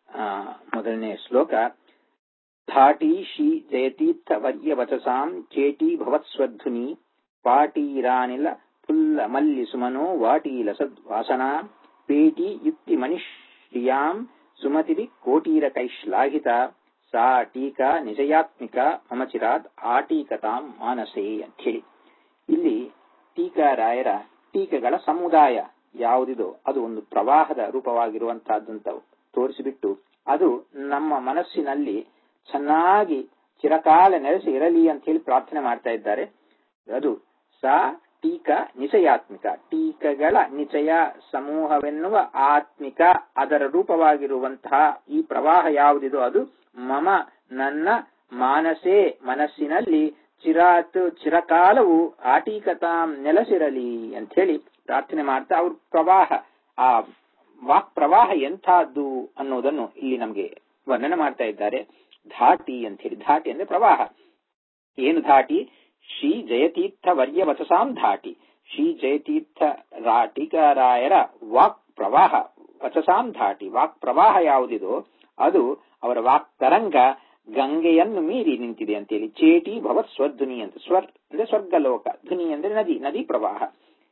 ಆ, ಮೊದಲನೇ ಶ್ಲೋಕ ಧಾಟಿ ಶ್ರೀ ಜಯತೀರ್ಥ ವರ್ಯ ವಚಸಾಂ ಚೇಟಿ ಭವತ್ಸ್ವಧ್ವನಿ ಪಾಟೀರಾನಿಲ ಪುಲ್ಲ ಮಲ್ಲಿ ಸುಮನೋ ವಾಟೀಲ ಸದ್ವಾಸನಾ ಪೇಟಿ ಯುಕ್ತಿ ಮನಿಷ್ಯಾಂ ಸುಮತಿರಿ ಕೋಟೀರ ಕೈಶ್ಲಾಘಿತ ಸಾ ಟೀಕಾ ನಿಜಯಾತ್ಮಿಕ ಮಮ ಚಿರಾತ್ ಆಟೀಕತಾಂ ಮಾನಸೇ ಅಂಥೇಳಿ ಇಲ್ಲಿ ಟೀಕಾರಾಯರ ಟೀಕೆಗಳ ಸಮುದಾಯ ಯಾವುದಿದೋ ಅದು ಒಂದು ಪ್ರವಾಹದ ರೂಪವಾಗಿರುವಂತಹದ್ದಂತ ತೋರಿಸಿಬಿಟ್ಟು ಅದು ನಮ್ಮ ಮನಸ್ಸಿನಲ್ಲಿ ಚೆನ್ನಾಗಿ ಚಿರಕಾಲ ನೆಲೆಸಿ ಇರಲಿ ಅಂತ ಹೇಳಿ ಪ್ರಾರ್ಥನೆ ಮಾಡ್ತಾ ಇದ್ದಾರೆ ಅದು ಸಾ ಟೀಕ ನಿಚಯಾತ್ಮಿಕ ಟೀಕಗಳ ನಿಚಯ ಸಮೂಹವೆನ್ನುವ ಆತ್ಮಿಕ ಅದರ ರೂಪವಾಗಿರುವಂತಹ ಈ ಪ್ರವಾಹ ಯಾವುದಿದೋ ಅದು ಮಮ ನನ್ನ ಮಾನಸೇ ಮನಸ್ಸಿನಲ್ಲಿ ಚಿರಾತ್ ಚಿರಕಾಲವು ಆಟೀಕತಾಂ ನೆಲೆಸಿರಲಿ ಅಂತ ಹೇಳಿ ಪ್ರಾರ್ಥನೆ ಮಾಡ್ತಾ ಅವ್ರ ಪ್ರವಾಹ ಆ ವಾಕ್ ಪ್ರವಾಹ ಎಂಥದ್ದು ಅನ್ನೋದನ್ನು ಇಲ್ಲಿ ನಮಗೆ ವರ್ಣನೆ ಮಾಡ್ತಾ ಇದ್ದಾರೆ ಧಾಟಿ ಅಂತ ಹೇಳಿ ಧಾಟಿ ಅಂದ್ರೆ ಪ್ರವಾಹ ಏನು ಧಾಟಿ ಶ್ರೀ ಜಯತೀರ್ಥ ವರ್ಯ ವಚಸಾಂ ಧಾಟಿ ಶ್ರೀ ಜಯತೀರ್ಥ ರಾಟಿಕರಾಯರ ವಾಕ್ ಪ್ರವಾಹ ವಚಸಾಂ ಧಾಟಿ ವಾಕ್ ಪ್ರವಾಹ ಯಾವುದಿದೋ ಅದು ಅವರ ವಾಕ್ ತರಂಗ ಗಂಗೆಯನ್ನು ಮೀರಿ ನಿಂತಿದೆ ಅಂತೇಳಿ ಚೇಟಿ ಭವತ್ ಸ್ವಧ್ವನಿ ಅಂತ ಸ್ವರ್ ಅಂದ್ರೆ ಸ್ವರ್ಗಲೋಕ ಧ್ವನಿ ಅಂದ್ರೆ ನದಿ ನದಿ ಪ್ರವಾಹ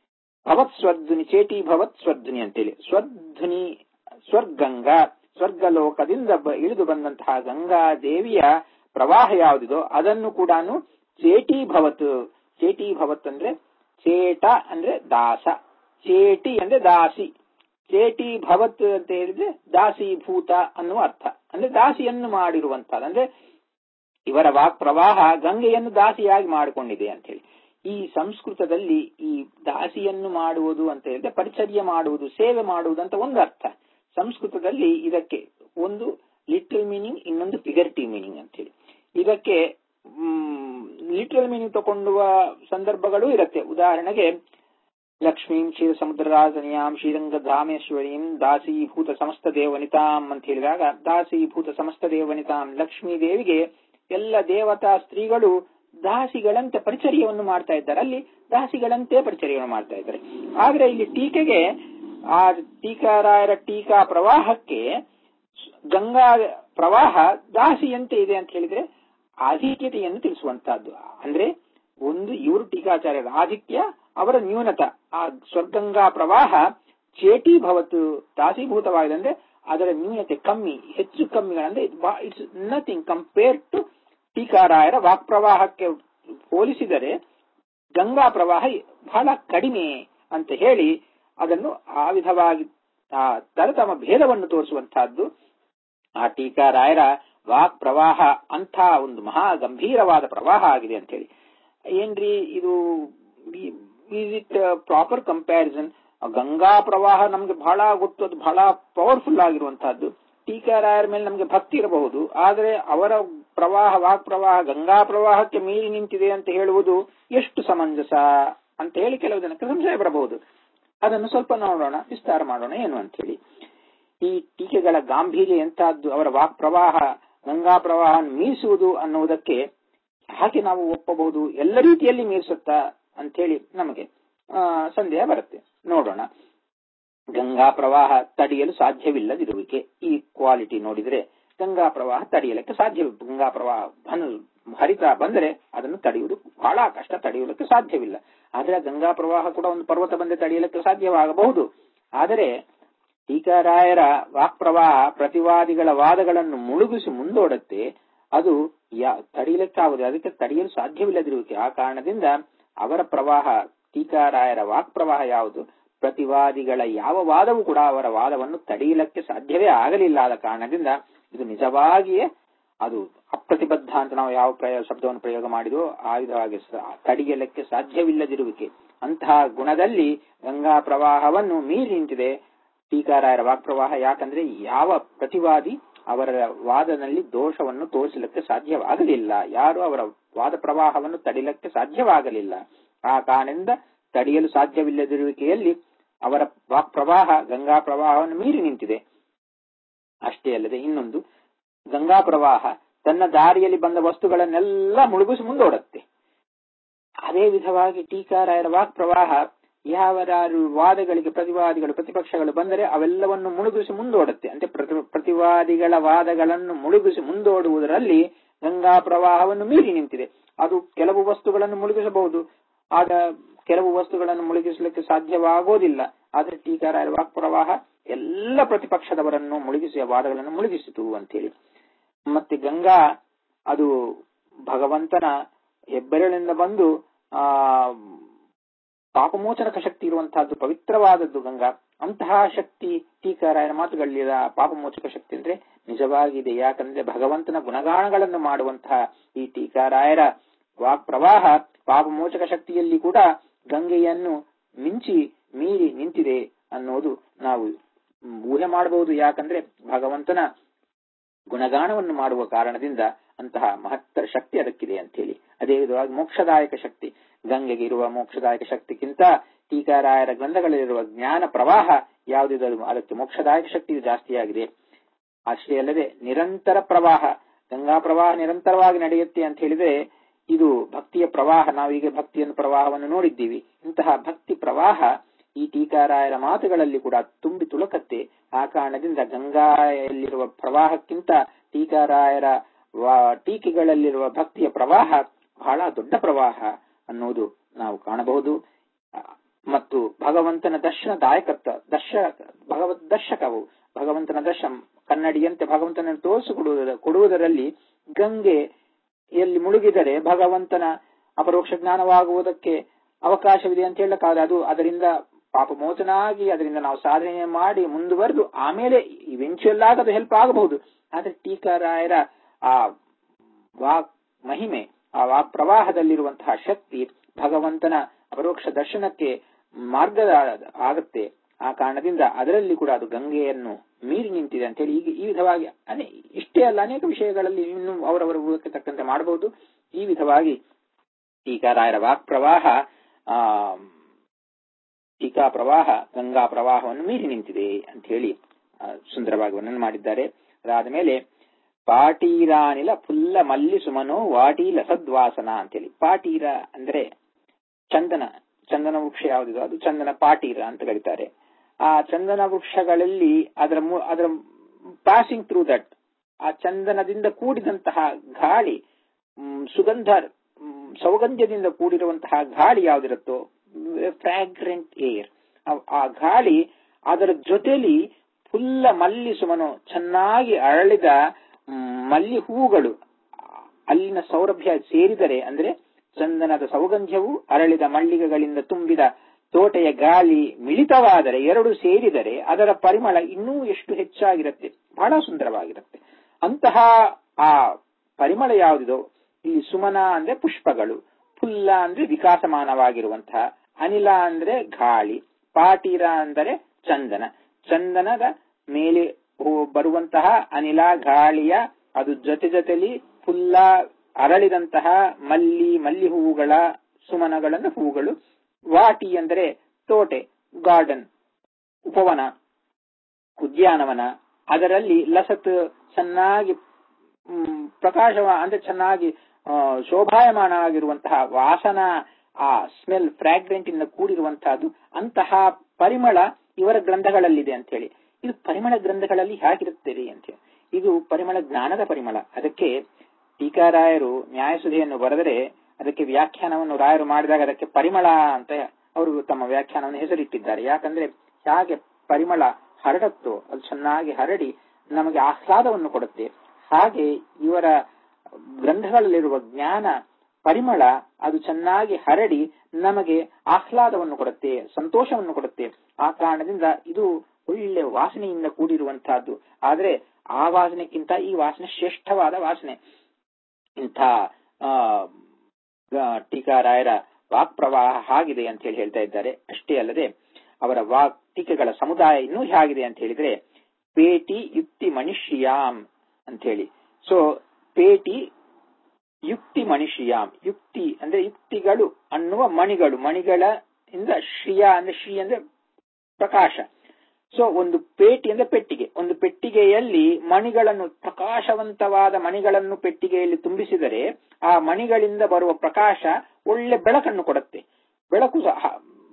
ಭವತ್ ಸ್ವಧ್ವನಿ ಚೇಟಿ ಭವತ್ ಸ್ವಧ್ವನಿ ಅಂತೇಳಿ ಸ್ವಧ್ವನಿ ಸ್ವರ್ಗಂಗಾ ಸ್ವರ್ಗಲೋಕದಿಂದ ಬ- ಇಳಿದು ಬಂದಂತಹ ಗಂಗಾ ದೇವಿಯ ಪ್ರವಾಹ ಯಾವುದಿದೋ ಅದನ್ನು ಕೂಡ ಚೇಟಿ ಭವತ್ ಚೇಟಿ ಭವತ್ ಅಂದ್ರೆ ಚೇಟ ಅಂದ್ರೆ ದಾಸ ಚೇಟಿ ಅಂದ್ರೆ ದಾಸಿ ಚೇಟಿ ಭವತ್ ಅಂತ ಹೇಳಿದ್ರೆ ದಾಸೀಭೂತ ಅನ್ನುವ ಅರ್ಥ ಅಂದ್ರೆ ದಾಸಿಯನ್ನು ಮಾಡಿರುವಂತಹದ್ದು ಅಂದ್ರೆ ಇವರ ವಾಕ್ ಪ್ರವಾಹ ಗಂಗೆಯನ್ನು ದಾಸಿಯಾಗಿ ಮಾಡಿಕೊಂಡಿದೆ ಅಂತ ಹೇಳಿ ಈ ಸಂಸ್ಕೃತದಲ್ಲಿ ಈ ದಾಸಿಯನ್ನು ಮಾಡುವುದು ಅಂತ ಹೇಳಿದ್ರೆ ಪರಿಚರ್ಯ ಮಾಡುವುದು ಸೇವೆ ಮಾಡುವುದು ಅಂತ ಒಂದು ಅರ್ಥ ಸಂಸ್ಕೃತದಲ್ಲಿ ಇದಕ್ಕೆ ಒಂದು ಲಿಟಲ್ ಮೀನಿಂಗ್ ಇನ್ನೊಂದು ಫಿಗರ್ಟಿವ್ ಮೀನಿಂಗ್ ಅಂತ ಹೇಳಿ ಇದಕ್ಕೆ ಲಿಟರಲ್ ಮೀನಿಂಗ್ ತಗೊಂಡುವ ಸಂದರ್ಭಗಳು ಇರುತ್ತೆ ಉದಾಹರಣೆಗೆ ಲಕ್ಷ್ಮೀಂ ಕ್ಷೀರ ಸಮುದ್ರರಾಜನಿಯಾಂ ಶ್ರೀರಂಗ ಧಾಮೇಶ್ವರೀಂ ದಾಸೀಭೂತ ಸಮಸ್ತ ದೇವನಿತಾಂ ಅಂತ ಹೇಳಿದಾಗ ದಾಸೀಭೂತ ಸಮಸ್ತ ದೇವನಿತಾಂ ಲಕ್ಷ್ಮೀ ದೇವಿಗೆ ಎಲ್ಲ ದೇವತಾ ಸ್ತ್ರೀಗಳು ದಾಸಿಗಳಂತೆ ಪರಿಚರ್ಯವನ್ನು ಮಾಡ್ತಾ ಇದ್ದಾರೆ ಅಲ್ಲಿ ದಾಸಿಗಳಂತೆ ಪರಿಚರ್ಯವನ್ನು ಮಾಡ್ತಾ ಇದ್ದಾರೆ ಆದ್ರೆ ಇಲ್ಲಿ ಟೀಕೆಗೆ ಆ ಟೀಕಾರಾಯರ ಟೀಕಾ ಪ್ರವಾಹಕ್ಕೆ ಗಂಗಾ ಪ್ರವಾಹ ದಾಸಿಯಂತೆ ಇದೆ ಅಂತ ಹೇಳಿದ್ರೆ ಆಧಿಕ್ಯತೆಯನ್ನು ತಿಳಿಸುವಂತಹದ್ದು ಅಂದ್ರೆ ಒಂದು ಇವರು ಟೀಕಾಚಾರ್ಯರ ಆಧಿಕ್ಯ ಅವರ ನ್ಯೂನತ ಆ ಸ್ವರ್ಗಂಗಾ ಪ್ರವಾಹ ಚೇಟಿ ಭವತ್ತು ದಾಸೀಭೂತವಾಗಿದೆ ಅಂದ್ರೆ ಅದರ ನ್ಯೂನತೆ ಕಮ್ಮಿ ಹೆಚ್ಚು ಕಮ್ಮಿಗಳಂದ್ರೆ ಇಟ್ಸ್ ನಥಿಂಗ್ ಕಂಪೇರ್ ಟು ಟೀಕಾರಾಯರ ವಾಕ್ ಪ್ರವಾಹಕ್ಕೆ ಹೋಲಿಸಿದರೆ ಗಂಗಾ ಪ್ರವಾಹ ಬಹಳ ಕಡಿಮೆ ಅಂತ ಹೇಳಿ ಅದನ್ನು ಆ ವಿಧವಾಗಿ ಆ ತರತಮ ಭೇದವನ್ನು ತೋರಿಸುವಂತಹದ್ದು ಆ ಟೀಕಾರಾಯರ ವಾಕ್ ಪ್ರವಾಹ ಅಂತ ಒಂದು ಮಹಾ ಗಂಭೀರವಾದ ಪ್ರವಾಹ ಆಗಿದೆ ಅಂತ ಹೇಳಿ ಏನ್ರಿ ಇದು is it proper comparison Ganga ಪ್ರವಾಹ ನಮ್ಗೆ ಬಹಳ ಗೊತ್ತು ಅದು ಬಹಳ ಪವರ್ಫುಲ್ ಆಗಿರುವಂತಹದ್ದು ಟೀಕಾರಾಯರ ಮೇಲೆ ನಮ್ಗೆ ಭಕ್ತಿ ಇರಬಹುದು ಆದರೆ ಅವರ ಪ್ರವಾಹ ವಾಕ್ ಪ್ರವಾಹ ಗಂಗಾ ಪ್ರವಾಹಕ್ಕೆ ಮೀರಿ ನಿಂತಿದೆ ಅಂತ ಹೇಳುವುದು ಎಷ್ಟು ಸಮಂಜಸ ಅಂತ ಹೇಳಿ ಕೆಲವು ಜನಕ್ಕೆ ಸಂಶಯ ಬರಬಹುದು ಅದನ್ನು ಸ್ವಲ್ಪ ನೋಡೋಣ ವಿಸ್ತಾರ ಮಾಡೋಣ ಏನು ಅಂತ ಹೇಳಿ ಈ ಟೀಕೆಗಳ ಗಾಂಭೀರ್ಯ ಎಂತಹದ್ದು ಅವರ ವಾಕ್ ಪ್ರವಾಹ ಗಂಗಾ ಪ್ರವಾಹ ಮೀರಿಸುವುದು ಅನ್ನುವುದಕ್ಕೆ ಹಾಗೆ ನಾವು ಒಪ್ಪಬಹುದು ಎಲ್ಲ ರೀತಿಯಲ್ಲಿ ಮೀರಿಸುತ್ತಾ ಅಂತ ಹೇಳಿ ನಮಗೆ ಆ, ಸಂದೇಹ ಬರುತ್ತೆ ನೋಡೋಣ ಗಂಗಾ ಪ್ರವಾಹ ತಡೆಯಲು ಸಾಧ್ಯವಿಲ್ಲದಿರುವಿಕೆ ಈ ಕ್ವಾಲಿಟಿ ನೋಡಿದ್ರೆ ಗಂಗಾ ಪ್ರವಾಹ ತಡೆಯಲಿಕ್ಕೆ ಸಾಧ್ಯವಿಲ್ಲ ಗಂಗಾ ಪ್ರವಾಹ ಬನ್ ಹರಿತಾ ಬಂದರೆ ಅದನ್ನು ತಡೆಯುವುದು ಬಹಳ ಕಷ್ಟ ತಡೆಯುವುದಕ್ಕೆ ಸಾಧ್ಯವಿಲ್ಲ ಆದರೆ ಆ ಗಂಗಾ ಪ್ರವಾಹ ಕೂಡ ಒಂದು ಪರ್ವತ ಬಂದೆ ತಡೆಯಲಿಕ್ಕೆ ಸಾಧ್ಯವಾಗಬಹುದು ಆದರೆ ಟೀಕಾರಾಯರ ವಾಕ್ ಪ್ರವಾಹ ಪ್ರತಿವಾದಿಗಳ ವಾದಗಳನ್ನು ಮುಳುಗಿಸಿ ಮುಂದೋಡುತ್ತೆ ಅದು ಯಾ ತಡೆಯಲಿಕ್ಕಾಗುವುದು ಅದಕ್ಕೆ ತಡೆಯಲು ಸಾಧ್ಯವಿಲ್ಲದಿರುವಿಕೆ ಆ ಕಾರಣದಿಂದ ಅವರ ಪ್ರವಾಹ ಟೀಕಾರಾಯರ ವಾಕ್ ಪ್ರವಾಹ ಯಾವುದು ಪ್ರತಿವಾದಿಗಳ ಯಾವ ವಾದವೂ ಕೂಡ ಅವರ ವಾದವನ್ನು ತಡೆಯಲಿಕ್ಕೆ ಸಾಧ್ಯವೇ ಆಗಲಿಲ್ಲ ಆದ ಕಾರಣದಿಂದ ಇದು ನಿಜವಾಗಿಯೇ ಅದು ಅಪ್ರತಿಬದ್ಧ ಅಂತ ನಾವು ಯಾವ ಪ್ರಯೋಗ ಶಬ್ದವನ್ನು ಪ್ರಯೋಗ ಮಾಡಿದೋ ಆ ವಿಧವಾಗಿ ಸ- ತಡೆಯಲಿಕ್ಕೆ ಸಾಧ್ಯವಿಲ್ಲದಿರುವಿಕೆ ಅಂತಹ ಗುಣದಲ್ಲಿ ಗಂಗಾ ಪ್ರವಾಹವನ್ನು ಮೀರಿ ನಿಂತಿದೆ ಟೀಕಾರಾಯರ ವಾಕ್ ಪ್ರವಾಹ ಯಾಕಂದ್ರೆ ಯಾವ ಪ್ರತಿವಾದಿ ಅವರ ವಾದದಲ್ಲಿ ದೋಷವನ್ನು ತೋರಿಸಲಿಕ್ಕೆ ಸಾಧ್ಯವಾಗಲಿಲ್ಲ ಯಾರು ಅವರ ವಾದ ಪ್ರವಾಹವನ್ನು ತಡಿಲಿಕ್ಕೆ ಸಾಧ್ಯವಾಗಲಿಲ್ಲ ಆ ಕಾರಣದಿಂದ ತಡೆಯಲು ಸಾಧ್ಯವಿಲ್ಲದಿರುವಿಕೆಯಲ್ಲಿ ಅವರ ವಾಕ್ ಪ್ರವಾಹ ಗಂಗಾ ಪ್ರವಾಹವನ್ನು ಮೀರಿ ನಿಂತಿದೆ ಅಷ್ಟೇ ಅಲ್ಲದೆ ಇನ್ನೊಂದು ಗಂಗಾ ಪ್ರವಾಹ ತನ್ನ ದಾರಿಯಲ್ಲಿ ಬಂದ ವಸ್ತುಗಳನ್ನೆಲ್ಲ ಮುಳುಗಿಸಿ ಮುಂದೋಡುತ್ತೆ ಅದೇ ವಿಧವಾಗಿ ಟೀಕಾರಾಯರ ವಾಕ್ ಪ್ರವಾಹ ಯಾವರಾರು ವಾದಗಳಿಗೆ ಪ್ರತಿವಾದಿಗಳು ಪ್ರತಿಪಕ್ಷಗಳು ಬಂದರೆ ಅವೆಲ್ಲವನ್ನು ಮುಳುಗಿಸಿ ಮುಂದೋಡುತ್ತೆ ಅಂದ್ರೆ ಪ್ರತಿ ಪ್ರತಿವಾದಿಗಳ ವಾದಗಳನ್ನು ಮುಳುಗಿಸಿ ಮುಂದೋಡುವುದರಲ್ಲಿ ಗಂಗಾ ಪ್ರವಾಹವನ್ನು ಮೀರಿ ನಿಂತಿದೆ ಅದು ಕೆಲವು ವಸ್ತುಗಳನ್ನು ಮುಳುಗಿಸಬಹುದು ಆಗ ಕೆಲವು ವಸ್ತುಗಳನ್ನು ಮುಳುಗಿಸಲಿಕ್ಕೆ ಸಾಧ್ಯವಾಗೋದಿಲ್ಲ ಆದರೆ ಟೀಕಾರಾಯರ ವಾಕ್ ಪ್ರವಾಹ ಎಲ್ಲ ಪ್ರತಿಪಕ್ಷದವರನ್ನು ಮುಳುಗಿಸಿ ವಾದಗಳನ್ನು ಮುಳುಗಿಸಿತು ಅಂತೇಳಿ ಮತ್ತೆ ಗಂಗಾ ಅದು ಭಗವಂತನ ಹೆಬ್ಬೆರಳಿಂದ ಬಂದು ಆ ಪಾಪಮೋಚನಕ ಶಕ್ತಿ ಇರುವಂತಹದ್ದು ಪವಿತ್ರವಾದದ್ದು ಗಂಗಾ ಅಂತಹ ಶಕ್ತಿ ಟೀಕಾರಾಯನ ಮಾತುಗಳಿದ ಪಾಪಮೋಚಕ ಶಕ್ತಿ ಅಂದ್ರೆ ನಿಜವಾಗಿದೆ ಯಾಕಂದ್ರೆ ಭಗವಂತನ ಗುಣಗಾನಗಳನ್ನು ಮಾಡುವಂತಹ ಈ ಟೀಕಾರಾಯರ ವಾಕ್ ಪ್ರವಾಹ ಪಾಪಮೋಚಕ ಶಕ್ತಿಯಲ್ಲಿ ಕೂಡ ಗಂಗೆಯನ್ನು ಮಿಂಚಿ ಮೀರಿ ನಿಂತಿದೆ ಅನ್ನೋದು ನಾವು ಊಹೆ ಮಾಡಬಹುದು ಯಾಕಂದ್ರೆ ಭಗವಂತನ ಗುಣಗಾನವನ್ನು ಮಾಡುವ ಕಾರಣದಿಂದ ಅಂತಹ ಮಹತ್ತರ ಶಕ್ತಿ ಅದಕ್ಕಿದೆ ಅಂತ ಹೇಳಿ ಅದೇ ವಿಧವಾಗಿ ಮೋಕ್ಷದಾಯಕ ಶಕ್ತಿ ಗಂಗೆಗೆ ಇರುವ ಮೋಕ್ಷದಾಯಕ ಶಕ್ತಿಗಿಂತ ಟೀಕಾರಾಯರ ಗ್ರಂಥಗಳಲ್ಲಿರುವ ಜ್ಞಾನ ಪ್ರವಾಹ ಯಾವುದಿದೆ ಅದಕ್ಕೆ ಮೋಕ್ಷದಾಯಕ ಶಕ್ತಿ ಜಾಸ್ತಿಯಾಗಿದೆ ಅಷ್ಟೇ ಅಲ್ಲದೆ ನಿರಂತರ ಪ್ರವಾಹ ಗಂಗಾ ಪ್ರವಾಹ ನಿರಂತರವಾಗಿ ನಡೆಯುತ್ತೆ ಅಂತ ಹೇಳಿದ್ರೆ ಇದು ಭಕ್ತಿಯ ಪ್ರವಾಹ ನಾವೀಗ ಭಕ್ತಿಯನ್ನು ಪ್ರವಾಹವನ್ನು ನೋಡಿದ್ದೀವಿ ಇಂತಹ ಭಕ್ತಿ ಪ್ರವಾಹ ಈ ಟೀಕಾರಾಯರ ಮಾತುಗಳಲ್ಲಿ ಕೂಡ ತುಂಬಿ ತುಳುಕತ್ತೆ ಆ ಕಾರಣದಿಂದ ಗಂಗಾಯಲ್ಲಿರುವ ಪ್ರವಾಹಕ್ಕಿಂತ ಟೀಕಾರಾಯರ ಟೀಕೆಗಳಲ್ಲಿರುವ ಭಕ್ತಿಯ ಪ್ರವಾಹ ಬಹಳ ದೊಡ್ಡ ಪ್ರವಾಹ ಅನ್ನೋದು ನಾವು ಕಾಣಬಹುದು ಮತ್ತು ಭಗವಂತನ ದರ್ಶನದಾಯಕತ್ವ ದರ್ಶ ಭಗವದ್ ದರ್ಶಕವು ಭಗವಂತನ ದರ್ಶನ ಕನ್ನಡಿಯಂತೆ ಭಗವಂತನನ್ನು ತೋರಿಸಿಕೊಡುವುದರ ಕೊಡುವುದರಲ್ಲಿ ಗಂಗೆ ಎಲ್ಲಿ ಮುಳುಗಿದರೆ ಭಗವಂತನ ಅಪರೋಕ್ಷ ಜ್ಞಾನವಾಗುವುದಕ್ಕೆ ಅವಕಾಶವಿದೆ ಅಂತ ಹೇಳಕ್ಕಾದ್ರೆ ಅದು ಅದರಿಂದ ಪಾಪ ಮೋಚನ ಆಗಿ ಅದರಿಂದ ನಾವು ಸಾಧನೆ ಮಾಡಿ ಮುಂದುವರೆದು ಆಮೇಲೆ ಇವೆಂಚುಯಲ್ ಆಗಿ ಅದು ಹೆಲ್ಪ್ ಆಗಬಹುದು ಆದ್ರೆ ಟೀಕಾರಾಯರ ಆ ವಾಕ್ ಮಹಿಮೆ ಆ ವಾಕ್ ಪ್ರವಾಹದಲ್ಲಿರುವಂತಹ ಶಕ್ತಿ ಭಗವಂತನ ಅಪರೋಕ್ಷ ದರ್ಶನಕ್ಕೆ ಮಾರ್ಗದ ಆಗತ್ತೆ ಆ ಕಾರಣದಿಂದ ಅದರಲ್ಲಿ ಕೂಡ ಅದು ಗಂಗೆಯನ್ನು ಮೀರಿ ನಿಂತಿದೆ ಅಂತ ಹೇಳಿ ಈಗ ಈ ವಿಧವಾಗಿ ಅನೇ ಇಷ್ಟೇ ಅಲ್ಲ ಅನೇಕ ವಿಷಯಗಳಲ್ಲಿ ಇನ್ನು ಅವರವರ ಊಹಕ್ಕೆ ತಕ್ಕಂತೆ ಮಾಡಬಹುದು ಈ ವಿಧವಾಗಿ ಟೀಕಾರಾಯರ ವಾಕ್ ಪ್ರವಾಹ ಆ ಟೀಕಾ ಪ್ರವಾಹ ಗಂಗಾ ಪ್ರವಾಹವನ್ನು ಮೀರಿ ನಿಂತಿದೆ ಅಂತ ಹೇಳಿ ಸುಂದರವಾಗಿ ವರ್ಣನೆ ಮಾಡಿದ್ದಾರೆ ಅದಾದ ಮೇಲೆ ಪಾಟೀರಾನಿಲ ಫುಲ್ಲ ಮಲ್ಲಿ ಸುಮನೋ ವಾಟೀಲ ಸದ್ವಾಸನ ಅಂತೇಳಿ ಪಾಟೀರ ಅಂದ್ರೆ ಚಂದನ ಚಂದನ ವೃಕ್ಷ ಯಾವುದಿದೋ ಅದು ಚಂದನ ಪಾಟೀರ ಅಂತ ಕರೀತಾರೆ ಆ ಚಂದನ ವೃಕ್ಷಗಳಲ್ಲಿ ಅದರ ಅದರ ಪಾಸಿಂಗ್ ಥ್ರೂ ದಟ್ ಆ ಚಂದನದಿಂದ ಕೂಡಿದಂತಹ ಗಾಳಿ ಸುಗಂಧ ಸೌಗಂಧ್ಯದಿಂದ ಕೂಡಿರುವಂತಹ ಗಾಳಿ ಯಾವ್ದಿರುತ್ತೋ ಫ್ರಾಗ್ರೆಂಟ್ ಏರ್ ಆ ಗಾಳಿ ಅದರ ಜೊತೆಲಿ ಫುಲ್ಲ ಮಲ್ಲಿ ಸುಮನು ಚೆನ್ನಾಗಿ ಅರಳಿದ ಮಲ್ಲಿ ಹೂಗಳು ಅಲ್ಲಿನ ಸೌರಭ್ಯ ಸೇರಿದರೆ ಅಂದ್ರೆ ಚಂದನದ ಸೌಗಂಧ್ಯವು ಅರಳಿದ ಮಳ್ಳಿಗೆಗಳಿಂದ ತುಂಬಿದ ತೋಟೆಯ ಗಾಳಿ ಮಿಳಿತವಾದರೆ ಎರಡು ಸೇರಿದರೆ ಅದರ ಪರಿಮಳ ಇನ್ನೂ ಎಷ್ಟು ಹೆಚ್ಚಾಗಿರುತ್ತೆ ಬಹಳ ಸುಂದರವಾಗಿರುತ್ತೆ ಅಂತಹ ಆ ಪರಿಮಳ ಯಾವುದಿದೋ ಇಲ್ಲಿ ಸುಮನ ಅಂದ್ರೆ ಪುಷ್ಪಗಳು ಫುಲ್ಲ ಅಂದ್ರೆ ವಿಕಾಸಮಾನವಾಗಿರುವಂತಹ ಅನಿಲ ಅಂದ್ರೆ ಗಾಳಿ ಪಾಟೀರ ಅಂದರೆ ಚಂದನ ಚಂದನದ ಮೇಲೆ ಬರುವಂತಹ ಅನಿಲ ಗಾಳಿಯ ಅದು ಜೊತೆ ಜೊತೆಲಿ ಫುಲ್ಲ ಅರಳಿದಂತಹ ಮಲ್ಲಿ ಮಲ್ಲಿ ಹೂವುಗಳ ಸುಮನಗಳನ್ನು ಹೂವುಗಳು ವಾಟಿ ಅಂದರೆ ತೋಟೆ ಗಾರ್ಡನ್ ಉಪವನ ಉದ್ಯಾನವನ ಅದರಲ್ಲಿ ಲಸತ್ ಚೆನ್ನಾಗಿ ಪ್ರಕಾಶವ ಅಂದ್ರೆ ಚೆನ್ನಾಗಿ ಶೋಭಾಯಮಾನ ಆಗಿರುವಂತಹ ವಾಸನ ಆ ಸ್ಮೆಲ್ ಫ್ರಾಗ್ರೆಂಟ್ ಇಂದ ಕೂಡಿರುವಂತಹದ್ದು ಅಂತಹ ಪರಿಮಳ ಇವರ ಗ್ರಂಥಗಳಲ್ಲಿದೆ ಅಂತ ಹೇಳಿ ಇದು ಪರಿಮಳ ಗ್ರಂಥಗಳಲ್ಲಿ ಹೇಗಿರುತ್ತದೆ ಅಂತ ಹೇಳಿ ಇದು ಪರಿಮಳ ಜ್ಞಾನದ ಪರಿಮಳ ಅದಕ್ಕೆ ಟೀಕಾರಾಯರು ನ್ಯಾಯಸುಧೆಯನ್ನು ಬರೆದರೆ ಅದಕ್ಕೆ ವ್ಯಾಖ್ಯಾನವನ್ನು ರಾಯರು ಮಾಡಿದಾಗ ಅದಕ್ಕೆ ಪರಿಮಳ ಅಂತ ಅವರು ತಮ್ಮ ವ್ಯಾಖ್ಯಾನವನ್ನು ಹೆಸರಿಟ್ಟಿದ್ದಾರೆ ಯಾಕಂದ್ರೆ ಹೇಗೆ ಪರಿಮಳ ಹರಡುತ್ತೋ ಅದು ಚೆನ್ನಾಗಿ ಹರಡಿ ನಮಗೆ ಆಹ್ಲಾದವನ್ನು ಕೊಡುತ್ತೆ ಹಾಗೆ ಇವರ ಗ್ರಂಥಗಳಲ್ಲಿರುವ ಜ್ಞಾನ ಪರಿಮಳ ಅದು ಚೆನ್ನಾಗಿ ಹರಡಿ ನಮಗೆ ಆಹ್ಲಾದವನ್ನು ಕೊಡುತ್ತೆ ಸಂತೋಷವನ್ನು ಕೊಡುತ್ತೆ ಆ ಕಾರಣದಿಂದ ಇದು ಒಳ್ಳೆ ವಾಸನೆಯಿಂದ ಕೂಡಿರುವಂತಹದ್ದು ಆದ್ರೆ ಆ ವಾಸನೆಕ್ಕಿಂತ ಈ ವಾಸನೆ ಶ್ರೇಷ್ಠವಾದ ವಾಸನೆ ಇಂಥ ಟೀಕಾರಾಯರ ವಾಕ್ ಪ್ರವಾಹ ಹಾಗಿದೆ ಅಂತ ಹೇಳಿ ಹೇಳ್ತಾ ಇದ್ದಾರೆ ಅಷ್ಟೇ ಅಲ್ಲದೆ ಅವರ ವಾಕ್ ಟೀಕೆಗಳ ಸಮುದಾಯ ಇನ್ನೂ ಹೇಗಿದೆ ಅಂತ ಹೇಳಿದ್ರೆ ಪೇಟಿ ಯುಕ್ತಿ ಮನುಷ್ಯಾಂ ಅಂತ ಹೇಳಿ ಸೊ ಪೇಟಿ ಯುಕ್ತಿ ಮನುಷ್ಯಾಂ ಯುಕ್ತಿ ಅಂದ್ರೆ ಯುಕ್ತಿಗಳು ಅನ್ನುವ ಮಣಿಗಳು ಮಣಿಗಳ ಇಂದ ಶ್ರಿಯ ಅಂದ್ರೆ ಶ್ರೀ ಅಂದ್ರೆ ಪ್ರಕಾಶ ಸೊ ಒಂದು ಪೇಟಿ ಅಂದ್ರೆ ಪೆಟ್ಟಿಗೆ ಒಂದು ಪೆಟ್ಟಿಗೆಯಲ್ಲಿ ಮಣಿಗಳನ್ನು ಪ್ರಕಾಶವಂತವಾದ ಮಣಿಗಳನ್ನು ಪೆಟ್ಟಿಗೆಯಲ್ಲಿ ತುಂಬಿಸಿದರೆ ಆ ಮಣಿಗಳಿಂದ ಬರುವ ಪ್ರಕಾಶ ಒಳ್ಳೆ ಬೆಳಕನ್ನು ಕೊಡುತ್ತೆ ಬೆಳಕು ಸಹ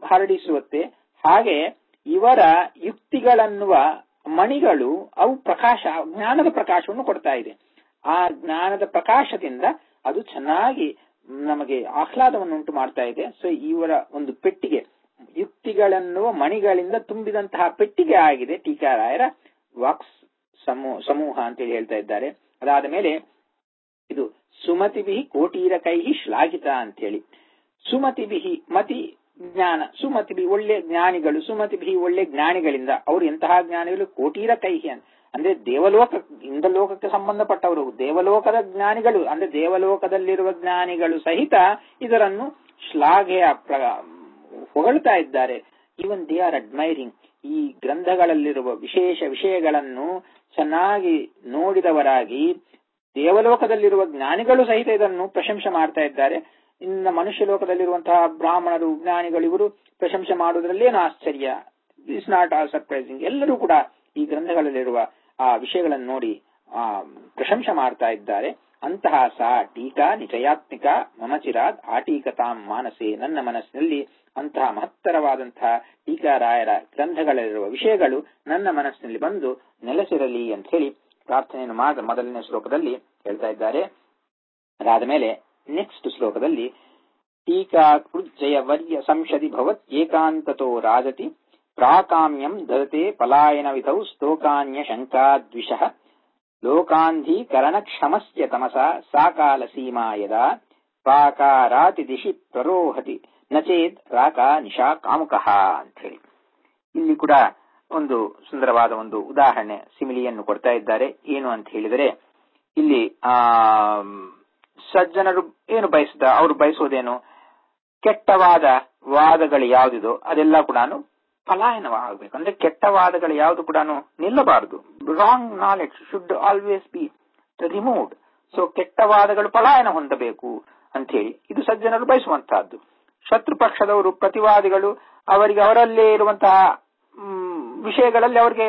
ಹರಡಿಸುತ್ತೆ ಹಾಗೆ ಇವರ ಯುಕ್ತಿಗಳನ್ನುವ ಮಣಿಗಳು ಅವು ಪ್ರಕಾಶ ಜ್ಞಾನದ ಪ್ರಕಾಶವನ್ನು ಕೊಡ್ತಾ ಇದೆ ಆ ಜ್ಞಾನದ ಪ್ರಕಾಶದಿಂದ ಅದು ಚೆನ್ನಾಗಿ ನಮಗೆ ಆಹ್ಲಾದವನ್ನುಂಟು ಮಾಡ್ತಾ ಇದೆ ಸೊ ಇವರ ಒಂದು ಪೆಟ್ಟಿಗೆ ಯುಕ್ತಿಗಳನ್ನುವ ಮಣಿಗಳಿಂದ ತುಂಬಿದಂತಹ ಪೆಟ್ಟಿಗೆ ಆಗಿದೆ ಟೀಕಾರಾಯರ ವಾಕ್ಸ್ ಸಮೂಹ ಸಮೂಹ ಅಂತೇಳಿ ಹೇಳ್ತಾ ಇದ್ದಾರೆ ಅದಾದ ಮೇಲೆ ಇದು ಸುಮತಿಭಿ ಕೋಟೀರ ಕೈಹಿ ಶ್ಲಾಘಿತ ಅಂತೇಳಿ ಸುಮತಿಭಿ ಮತಿ ಜ್ಞಾನ ಸುಮತಿಭಿ ಒಳ್ಳೆ ಜ್ಞಾನಿಗಳು ಸುಮತಿಭಿ ಒಳ್ಳೆ ಜ್ಞಾನಿಗಳಿಂದ ಅವರು ಎಂತಹ ಜ್ಞಾನಿಗಳು ಕೋಟೀರ ಕೈಹಿ ಅಂತ ಅಂದ್ರೆ ದೇವಲೋಕ ಇಂದ ಲೋಕಕ್ಕೆ ಸಂಬಂಧಪಟ್ಟವರು ದೇವಲೋಕದ ಜ್ಞಾನಿಗಳು ಅಂದ್ರೆ ದೇವಲೋಕದಲ್ಲಿರುವ ಜ್ಞಾನಿಗಳು ಸಹಿತ ಇದರನ್ನು ಶ್ಲಾಘೆಯ ಹೊಗಳ್ತಾ ಇದ್ದಾರೆ ಈವನ್ ದೇ ಆರ್ ಅಡ್ಮೈರಿಂಗ್ ಈ ಗ್ರಂಥಗಳಲ್ಲಿರುವ ವಿಶೇಷ ವಿಷಯಗಳನ್ನು ಚೆನ್ನಾಗಿ ನೋಡಿದವರಾಗಿ ದೇವಲೋಕದಲ್ಲಿರುವ ಜ್ಞಾನಿಗಳು ಸಹಿತ ಇದನ್ನು ಪ್ರಶಂಸೆ ಮಾಡ್ತಾ ಇದ್ದಾರೆ ಇನ್ನು ಮನುಷ್ಯ ಲೋಕದಲ್ಲಿರುವಂತಹ ಬ್ರಾಹ್ಮಣರು ಜ್ಞಾನಿಗಳು ಇವರು ಪ್ರಶಂಸೆ ಮಾಡುವುದರಲ್ಲೇನು ಆಶ್ಚರ್ಯ ಇಸ್ ನಾಟ್ ಆಲ್ ಸರ್ಪ್ರೈಸಿಂಗ್ ಎಲ್ಲರೂ ಕೂಡ ಈ ಗ್ರಂಥಗಳಲ್ಲಿರುವ ಆ ವಿಷಯಗಳನ್ನು ನೋಡಿ ಆ ಪ್ರಶಂಸೆ ಮಾಡ್ತಾ ಇದ್ದಾರೆ ಅಂತಹ ಸಾ ಟೀಕಾ ನಿಜಯಾತ್ಮಿಕ ಮಮಚಿರಾದ್ ಆಟೀಕತಾಂ ಮಾನಸೆ ನನ್ನ ಮನಸ್ಸಿನಲ್ಲಿ ಅಂತಹ ಮಹತ್ತರವಾದಂತಹ ಟೀಕಾರಾಯರ ಗ್ರಂಥಗಳಲ್ಲಿರುವ ವಿಷಯಗಳು ನನ್ನ ಮನಸ್ಸಿನಲ್ಲಿ ಬಂದು ನೆಲೆಸಿರಲಿ ಅಂತ ಹೇಳಿ ಪ್ರಾರ್ಥನೆಯನ್ನು ಮಾಡ ಮೊದಲನೇ ಶ್ಲೋಕದಲ್ಲಿ ಹೇಳ್ತಾ ಇದ್ದಾರೆ ಅದಾದ ಮೇಲೆ ನೆಕ್ಸ್ಟ್ ಶ್ಲೋಕದಲ್ಲಿ ಟೀಕಾ ಕೃಜ್ಜಯ ವರ್ಯ ಸಂಶದಿ ಭವತ್ ಏಕಾಂತತೋ ರಾಜತಿ ಪ್ರಾಕಾಮ್ಯಂ ದದತೆ ಪಲಾಯನ ವಿಧೌ ಸ್ತೋಕಾನ್ಯ ಶಂಕಾದ್ವಿಷಃ ಲೋಕಾಂಧೀಕರಣ ಕ್ಷಮಸ್ಯ ತಮಸ ಸಾಕಾಲ ಸೀಮಾ ಯದಾ ಪಾಕಾರಾತಿ ದಿಶಿ ಪ್ರರೋಹತಿ ನಚೇತ್ ರಾಕ ನಿಶಾ ಕಾಮುಕಃ ಅಂತ ಹೇಳಿ ಇಲ್ಲಿ ಕೂಡ ಒಂದು ಸುಂದರವಾದ ಒಂದು ಉದಾಹರಣೆ ಸಿಮಿಲಿಯನ್ನು ಕೊಡ್ತಾ ಇದ್ದಾರೆ ಏನು ಅಂತ ಹೇಳಿದರೆ ಇಲ್ಲಿ ಆ ಸಜ್ಜನರು ಏನು ಬಯಸಿದ ಅವರು ಬಯಸುವುದೇನು ಕೆಟ್ಟವಾದ ವಾದಗಳು ಯಾವುದಿದೋ ಅದೆಲ್ಲ ಕೂಡ ಪಲಾಯನವಾಗಬೇಕು ಅಂದ್ರೆ ಕೆಟ್ಟ ವಾದಗಳು ಯಾವುದು ಕೂಡ ನಿಲ್ಲಬಾರದು wrong knowledge should always be removed so ಕೆಟ್ಟ ವಾದಗಳು ಪಲಾಯನ ಹೊಂದಬೇಕು ಅಂತ ಹೇಳಿ ಇದು ಸಜ್ಜನರು ಬಯಸುವಂತಹದ್ದು ಶತ್ರು ಪಕ್ಷದವರು ಪ್ರತಿವಾದಿಗಳು ಅವರಿಗೆ ಅವರಲ್ಲೇ ಇರುವಂತಹ ವಿಷಯಗಳಲ್ಲಿ ಅವರಿಗೆ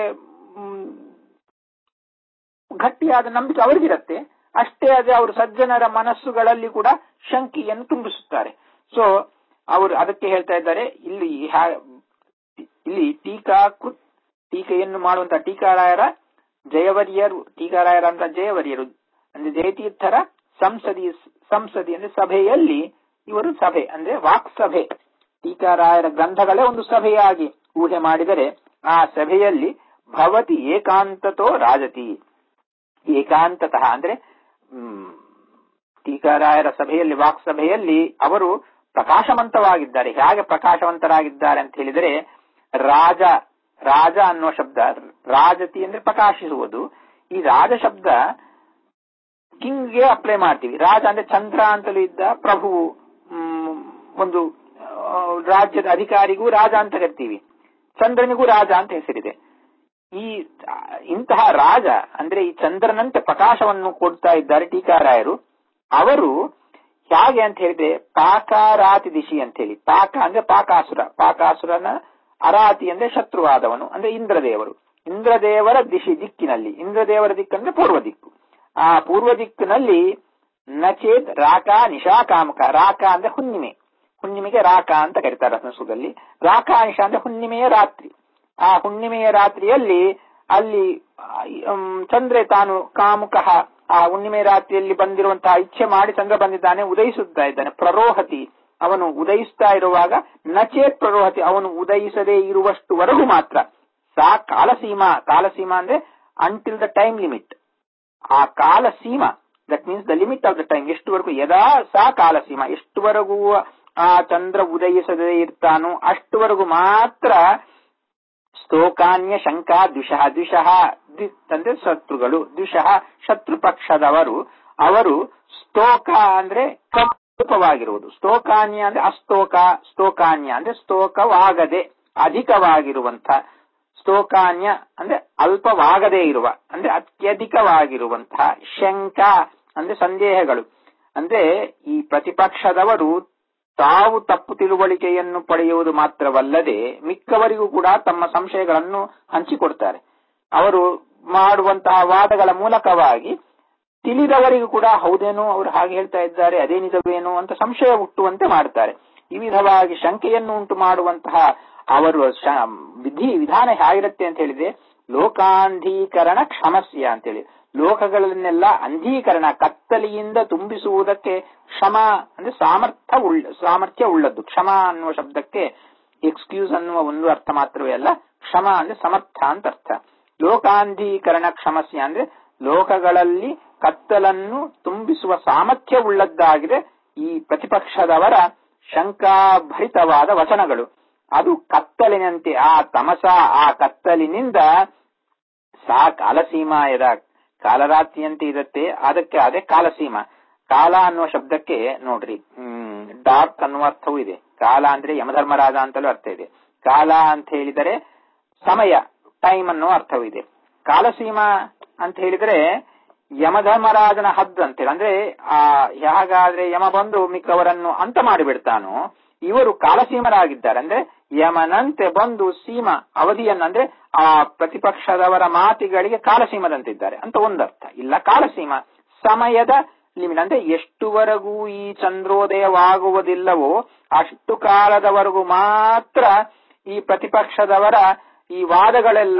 ಗಟ್ಟಿಯಾದ ನಂಬಿಕೆ ಅವರಿಗಿರತ್ತೆ ಅಷ್ಟೇ ಅದೇ ಅವರು ಸಜ್ಜನರ ಮನಸ್ಸುಗಳಲ್ಲಿ ಕೂಡ ಶಂಕಿಯನ್ನು ತುಂಬಿಸುತ್ತಾರೆ ಸೊ ಅವರು ಅದಕ್ಕೆ ಹೇಳ್ತಾ ಇದ್ದಾರೆ ಇಲ್ಲಿ ಇಲ್ಲಿ ಟೀಕಾ ಕೃತ್ ಟೀಕೆಯನ್ನು ಮಾಡುವಂತಹ ಟೀಕಾರಾಯರ ಜಯವರ್ಯರು ಟೀಕಾರಾಯರ ಅಂತ ಜಯವರ್ಯರು ಅಂದ್ರೆ ಜಯತೀರ್ಥರ ಸಂಸದಿ ಸಂಸದಿ ಅಂದ್ರೆ ಸಭೆಯಲ್ಲಿ ಇವರು ಸಭೆ ಅಂದ್ರೆ ವಾಕ್ ಸಭೆ ಟೀಕಾರಾಯರ ಗ್ರಂಥಗಳೇ ಒಂದು ಸಭೆಯಾಗಿ ಊಹೆ ಮಾಡಿದರೆ ಆ ಸಭೆಯಲ್ಲಿ ಭವತಿ ಏಕಾಂತತೋ ರಾಜತಿ ಏಕಾಂತತಃ ಅಂದ್ರೆ ಟೀಕಾರಾಯರ ಸಭೆಯಲ್ಲಿ ವಾಕ್ ಸಭೆಯಲ್ಲಿ ಅವರು ಪ್ರಕಾಶವಂತವಾಗಿದ್ದಾರೆ ಹೇಗೆ ಪ್ರಕಾಶವಂತರಾಗಿದ್ದಾರೆ ಅಂತ ಹೇಳಿದರೆ ರಾಜ ರಾಜ ಅನ್ನುವ ಶಬ್ದ ರಾಜತಿ ಅಂದ್ರೆ ಪ್ರಕಾಶಿಸುವುದು ಈ ರಾಜ ಶಬ್ದ ಕಿಂಗ್ಗೆ ಅಪ್ಲೈ ಮಾಡ್ತೀವಿ ರಾಜ ಅಂದ್ರೆ ಚಂದ್ರ ಅಂತಲೂ ಇದ್ದ ಪ್ರಭು ಒಂದು ರಾಜ್ಯದ ಅಧಿಕಾರಿಗೂ ರಾಜ ಅಂತ ಕರಿತೀವಿ ಚಂದ್ರನಿಗೂ ರಾಜ ಅಂತ ಹೆಸರಿದೆ ಈ ಇಂತಹ ರಾಜ ಅಂದ್ರೆ ಈ ಚಂದ್ರನಂತೆ ಪ್ರಕಾಶವನ್ನು ಕೊಡ್ತಾ ಇದ್ದಾರೆ ಟೀಕಾರಾಯರು ಅವರು ಹೇಗೆ ಅಂತ ಹೇಳಿದ್ರೆ ಪಾಕಾರಾತಿ ದಿಶಿ ಅಂತ ಹೇಳಿ ಪಾಕ ಅಂದ್ರೆ ಪಾಕಾಸುರ ಪಾಕಾಸುರನ ಅರಾತಿ ಅಂದ್ರೆ ಶತ್ರುವಾದವನು ಅಂದ್ರೆ ಇಂದ್ರದೇವರು ಇಂದ್ರದೇವರ ದಿಶಿ ದಿಕ್ಕಿನಲ್ಲಿ ಇಂದ್ರದೇವರ ದಿಕ್ಕಂದ್ರೆ ಪೂರ್ವ ದಿಕ್ಕು ಆ ಪೂರ್ವ ದಿಕ್ಕಿನಲ್ಲಿ ನಚೇತ್ ರಾಕ ನಿಶಾ ಕಾಮಕ ರಾಕ ಅಂದ್ರೆ ಹುಣ್ಣಿಮೆ ಹುಣ್ಣಿಮೆಗೆ ರಾಕ ಅಂತ ಕರೀತಾರೆ ಸಂಸ್ಕೃತದಲ್ಲಿ ರಾಕ ನಿಶಾ ಅಂದ್ರೆ ಹುಣ್ಣಿಮೆಯ ರಾತ್ರಿ ಆ ಹುಣ್ಣಿಮೆಯ ರಾತ್ರಿಯಲ್ಲಿ ಅಲ್ಲಿ ಚಂದ್ರೆ ತಾನು ಕಾಮುಕಃ ಆ ಹುಣ್ಣಿಮೆ ರಾತ್ರಿಯಲ್ಲಿ ಬಂದಿರುವಂತಹ ಇಚ್ಛೆ ಮಾಡಿ ಚಂದ್ರ ಬಂದಿದ್ದಾನೆ ಉದಯಿಸುತ್ತಾ ಇದ್ದಾನೆ ಪ್ರರೋಹತಿ ಅವನು ಉದಯಿಸ್ತಾ ಇರುವಾಗ ನಚೇತ್ ಪ್ರರೋಹತಿ ಅವನು ಉದಯಿಸದೇ ಇರುವಷ್ಟುವರೆಗೂ ಮಾತ್ರ ಸಾ ಕಾಲಸೀಮಾ ಕಾಲಸೀಮಾ ಅಂದ್ರೆ ಅಂಟಿಲ್ ದ ಟೈಮ್ ಲಿಮಿಟ್ ಆ ಕಾಲ ಸೀಮಾ that means the limit of the time ಎಷ್ಟುವರೆಗೂ ಯದಾ ಸಾ ಕಾಲಸೀಮಾ ಎಷ್ಟುವರೆಗೂ ಆ ಚಂದ್ರ ಉದಯಿಸದೇ ಇರ್ತಾನೋ ಅಷ್ಟುವರೆಗೂ ಮಾತ್ರ ಸ್ತೋಕಾನ್ಯ ಶಂಕಾ ದ್ವಿಷಃ ದ್ವಿಷಃ ಅಂದ್ರೆ ಶತ್ರುಗಳು ದ್ವಿಷಃ ಶತ್ರು ಪಕ್ಷದವರು ಅವರು ಸ್ತೋಕ ಅಂದ್ರೆ ಅಲ್ಪವಾಗಿರುವುದು ಸ್ತೋಕಾನ್ಯ ಅಂದ್ರೆ ಅಸ್ತೋಕ ಸ್ತೋಕಾನ್ಯ ಅಂದ್ರೆ ಸ್ತೋಕವಾಗದೆ ಅಧಿಕವಾಗಿರುವಂತ ಸ್ತೋಕಾನ್ಯ ಅಂದ್ರೆ ಅಲ್ಪವಾಗದೇ ಇರುವ ಅಂದ್ರೆ ಅತ್ಯಧಿಕವಾಗಿರುವಂತಹ ಶಂಕ ಅಂದ್ರೆ ಸಂದೇಹಗಳು ಅಂದ್ರೆ ಈ ಪ್ರತಿಪಕ್ಷದವರು ತಾವು ತಪ್ಪು ತಿಳುವಳಿಕೆಯನ್ನು ಪಡೆಯುವುದು ಮಾತ್ರವಲ್ಲದೆ ಮಿಕ್ಕವರಿಗೂ ಕೂಡ ತಮ್ಮ ಸಂಶಯಗಳನ್ನು ಹಂಚಿಕೊಡ್ತಾರೆ ಅವರು ಮಾಡುವಂತಹ ವಾದಗಳ ಮೂಲಕವಾಗಿ ತಿಳಿದವರಿಗೂ ಕೂಡ ಹೌದೇನೋ ಅವರು ಹಾಗೆ ಹೇಳ್ತಾ ಇದ್ದಾರೆ ಅದೇ ನಿಜವೇನೋ ಅಂತ ಸಂಶಯ ಹುಟ್ಟುವಂತೆ ಮಾಡ್ತಾರೆ ಈ ವಿಧವಾಗಿ ಶಂಕೆಯನ್ನು ಉಂಟು ಮಾಡುವಂತಹ ಅವರು ಶ- ವಿಧಿ ವಿಧಾನ ಹೇಗಿರುತ್ತೆ ಅಂತ ಹೇಳಿದ್ರೆ ಲೋಕಾಂಧೀಕರಣ ಕ್ಷಮಸ್ಯ ಅಂತೇಳಿ ಲೋಕಗಳನ್ನೆಲ್ಲ ಅಂಧೀಕರಣ ಕತ್ತಲಿಯಿಂದ ತುಂಬಿಸುವುದಕ್ಕೆ ಕ್ಷಮ ಅಂದ್ರೆ ಸಾಮರ್ಥ್ಯ ಉಳ್ಳ ಸಾಮರ್ಥ್ಯ ಉಳ್ಳದ್ದು ಕ್ಷಮ ಅನ್ನುವ ಶಬ್ದಕ್ಕೆ ಎಕ್ಸ್ಕ್ಯೂಸ್ ಅನ್ನುವ ಒಂದು ಅರ್ಥ ಮಾತ್ರವೇ ಅಲ್ಲ ಕ್ಷಮ ಅಂದ್ರೆ ಸಮರ್ಥ ಅಂತ ಅರ್ಥ ಲೋಕಾಂಧೀಕರಣ ಕ್ಷಮಸ್ಯ ಅಂದ್ರೆ ಲೋಕಗಳಲ್ಲಿ ಕತ್ತಲನ್ನು ತುಂಬಿಸುವ ಸಾಮರ್ಥ್ಯ ಉಳ್ಳದ್ದಾಗಿದೆ ಈ ಪ್ರತಿಪಕ್ಷದವರ ಶಂಕಾಭರಿತವಾದ ವಚನಗಳು ಅದು ಕತ್ತಲಿನಂತೆ ಆ ತಮಸ ಆ ಕತ್ತಲಿನಿಂದ ಸಾ ಕಾಲಸೀಮಾಯದ ಕಾಲರಾತ್ರಿಯಂತೆ ಇರುತ್ತೆ ಅದಕ್ಕೆ ಅದೇ ಕಾಲಸೀಮ ಕಾಲ ಅನ್ನುವ ಶಬ್ದಕ್ಕೆ ನೋಡ್ರಿ ಹ್ಮ್ ಡಾರ್ಕ್ ಅನ್ನುವ ಅರ್ಥವೂ ಇದೆ ಕಾಲ ಅಂದ್ರೆ ಯಮಧರ್ಮರಾಜ ಅಂತಲೂ ಅರ್ಥ ಇದೆ ಕಾಲ ಅಂತ ಹೇಳಿದರೆ ಸಮಯ ಟೈಮ್ ಅನ್ನೋ ಅರ್ಥವೂ ಇದೆ ಕಾಲಸೀಮಾ ಅಂತ ಹೇಳಿದ್ರೆ ಯಮಧರ್ಮರಾಜನ ಹದ್ದು ಅಂತೇಳಿ ಅಂದ್ರೆ ಆ ಹೇಗಾದ್ರೆ ಯಮ ಬಂದು ಮಿಕ್ಕವರನ್ನು ಅಂತ ಮಾಡಿಬಿಡ್ತಾನೋ ಇವರು ಕಾಲಸೀಮರಾಗಿದ್ದಾರೆ ಅಂದ್ರೆ ಯಮನಂತೆ ಬಂದು ಸೀಮ ಅವಧಿಯನ್ನು ಅಂದ್ರೆ ಆ ಪ್ರತಿಪಕ್ಷದವರ ಮಾತಿಗಳಿಗೆ ಕಾಲಸೀಮದಂತಿದ್ದಾರೆ ಅಂತ ಒಂದರ್ಥ ಇಲ್ಲ ಕಾಲಸೀಮ ಸಮಯದ ಲಿಮಿಟ್ ಅಂದ್ರೆ ಎಷ್ಟುವರೆಗೂ ಈ ಚಂದ್ರೋದಯವಾಗುವುದಿಲ್ಲವೋ ಅಷ್ಟು ಕಾಲದವರೆಗೂ ಮಾತ್ರ ಈ ಪ್ರತಿಪಕ್ಷದವರ ಈ ವಾದಗಳೆಲ್ಲ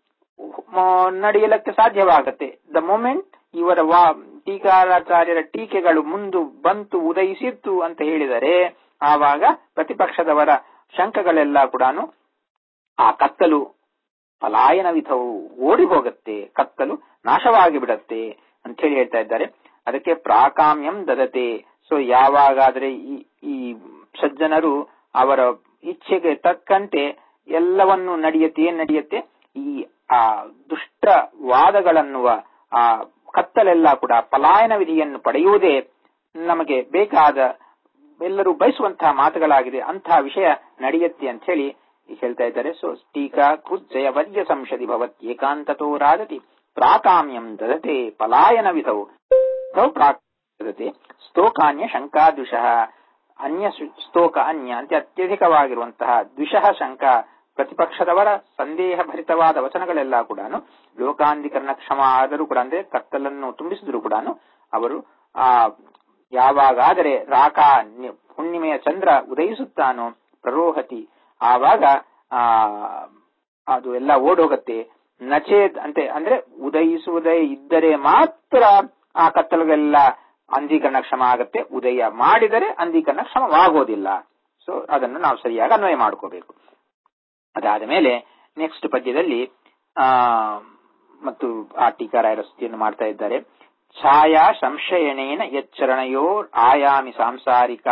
ಮ- ನಡೆಯಲಿಕ್ಕೆ ಸಾಧ್ಯವಾಗುತ್ತೆ ದ ಮೊಮೆಂಟ್ ಇವರ ವಾ ಟೀಕಾಚಾರ್ಯರ ಟೀಕೆಗಳು ಮುಂದು ಬಂತು ಉದಯಿಸಿತ್ತು ಅಂತ ಹೇಳಿದರೆ ಆವಾಗ ಪ್ರತಿಪಕ್ಷದವರ ಶಂಕಗಳೆಲ್ಲ ಕೂಡ ಆ ಕತ್ತಲು ಪಲಾಯನ ವಿಧವು ಓಡಿ ಹೋಗುತ್ತೆ ಕತ್ತಲು ನಾಶವಾಗಿ ಬಿಡತ್ತೆ ಅಂತ ಹೇಳಿ ಹೇಳ್ತಾ ಇದ್ದಾರೆ ಅದಕ್ಕೆ ಪ್ರಾಕಾಮ್ಯಂ ದದತೆ ಸೊ ಯಾವಾಗಾದ್ರೆ ಈ ಈ ಸಜ್ಜನರು ಅವರ ಇಚ್ಛೆಗೆ ತಕ್ಕಂತೆ ಎಲ್ಲವನ್ನು ನಡೆಯುತ್ತೆ ಏನ್ ನಡೆಯುತ್ತೆ ಈ ಆ ದುಷ್ಟ ವಾದಗಳನ್ನುವ ಆ ಕತ್ತಲೆಲ್ಲ ಕೂಡ ಪಲಾಯನ ವಿಧಿಯನ್ನು ಪಡೆಯುವುದೇ ನಮಗೆ ಬೇಕಾದ ಎಲ್ಲರೂ ಬಯಸುವಂತಹ ಮಾತುಗಳಾಗಿದೆ ಅಂತಹ ವಿಷಯ ನಡೆಯುತ್ತೆ ಅಂತ ಹೇಳಿ ಹೇಳ್ತಾ ಇದ್ದಾರೆ ಸೊ ಟೀಕಾ ಕೃಜ್ಜಯ ವರ್ಯ ಸಂಶದಿ ಭವತ್ ಏಕಾಂತತೋ ರಾಜತಿ ಪ್ರಾಕಾಮ್ಯಂ ದದತೆ ಪಲಾಯನ ವಿಧವು ತೌ ಪ್ರಾಕ್ ದದತೆ ಸ್ತೋಕಾನ್ಯ ಶಂಕಾದ್ವಿಷಃ ಅನ್ಯ ಸು- ಸ್ತೋಕ ಅನ್ಯ ಅಂತ ಅತ್ಯಧಿಕವಾಗಿರುವಂತಹ ದ್ವಿಷಃ ಶಂಕ ಪ್ರತಿಪಕ್ಷದವರ ಸಂದೇಹ ಭರಿತವಾದ ವಚನಗಳೆಲ್ಲ ಕೂಡ ಲೋಕಾಂಧಿಕರಣ ಕ್ಷಮ ಆದರೂ ಕೂಡ ಅಂದ್ರೆ ಕತ್ತಲನ್ನು ತುಂಬಿಸಿದ್ರು ಕೂಡ ಅವರು ಆ ಯಾವಾಗಾದರೆ ರಾಕ ನಿ- ಹುಣ್ಣಿಮೆಯ ಚಂದ್ರ ಉದಯಿಸುತ್ತಾನೋ ಪ್ರರೋಹತಿ ಆವಾಗ ಆ ಅದು ಎಲ್ಲ ಓಡೋಗತ್ತೆ ನಚೇತ್ ಅಂತೆ ಅಂದ್ರೆ ಉದಯಿಸುವುದೇ ಇದ್ದರೆ ಮಾತ್ರ ಆ ಕತ್ತಲುಗೆಲ್ಲ ಅಂಧೀಕರಣ ಕ್ಷಮ ಆಗತ್ತೆ ಉದಯ ಮಾಡಿದರೆ ಅಂಧೀಕರಣ ಕ್ಷಮವಾಗೋದಿಲ್ಲ ಸೊ ಅದನ್ನು ನಾವು ಸರಿಯಾಗಿ ಅನ್ವಯ ಮಾಡ್ಕೋಬೇಕು ಅದಾದ ಮೇಲೆ ನೆಕ್ಸ್ಟ್ ಪದ್ಯದಲ್ಲಿ ಆ ಮತ್ತು ಆ ಟೀಕಾರಾಯರ ಸ್ತುತಿಯನ್ನು ಮಾಡ್ತಾ ಇದ್ದಾರೆ ಛಾಯಾ ಸಂಶಯನೇನ ಎಚ್ಚರಣೆಯೋ ಆಯಾಮಿ ಸಾಂಸಾರಿಕ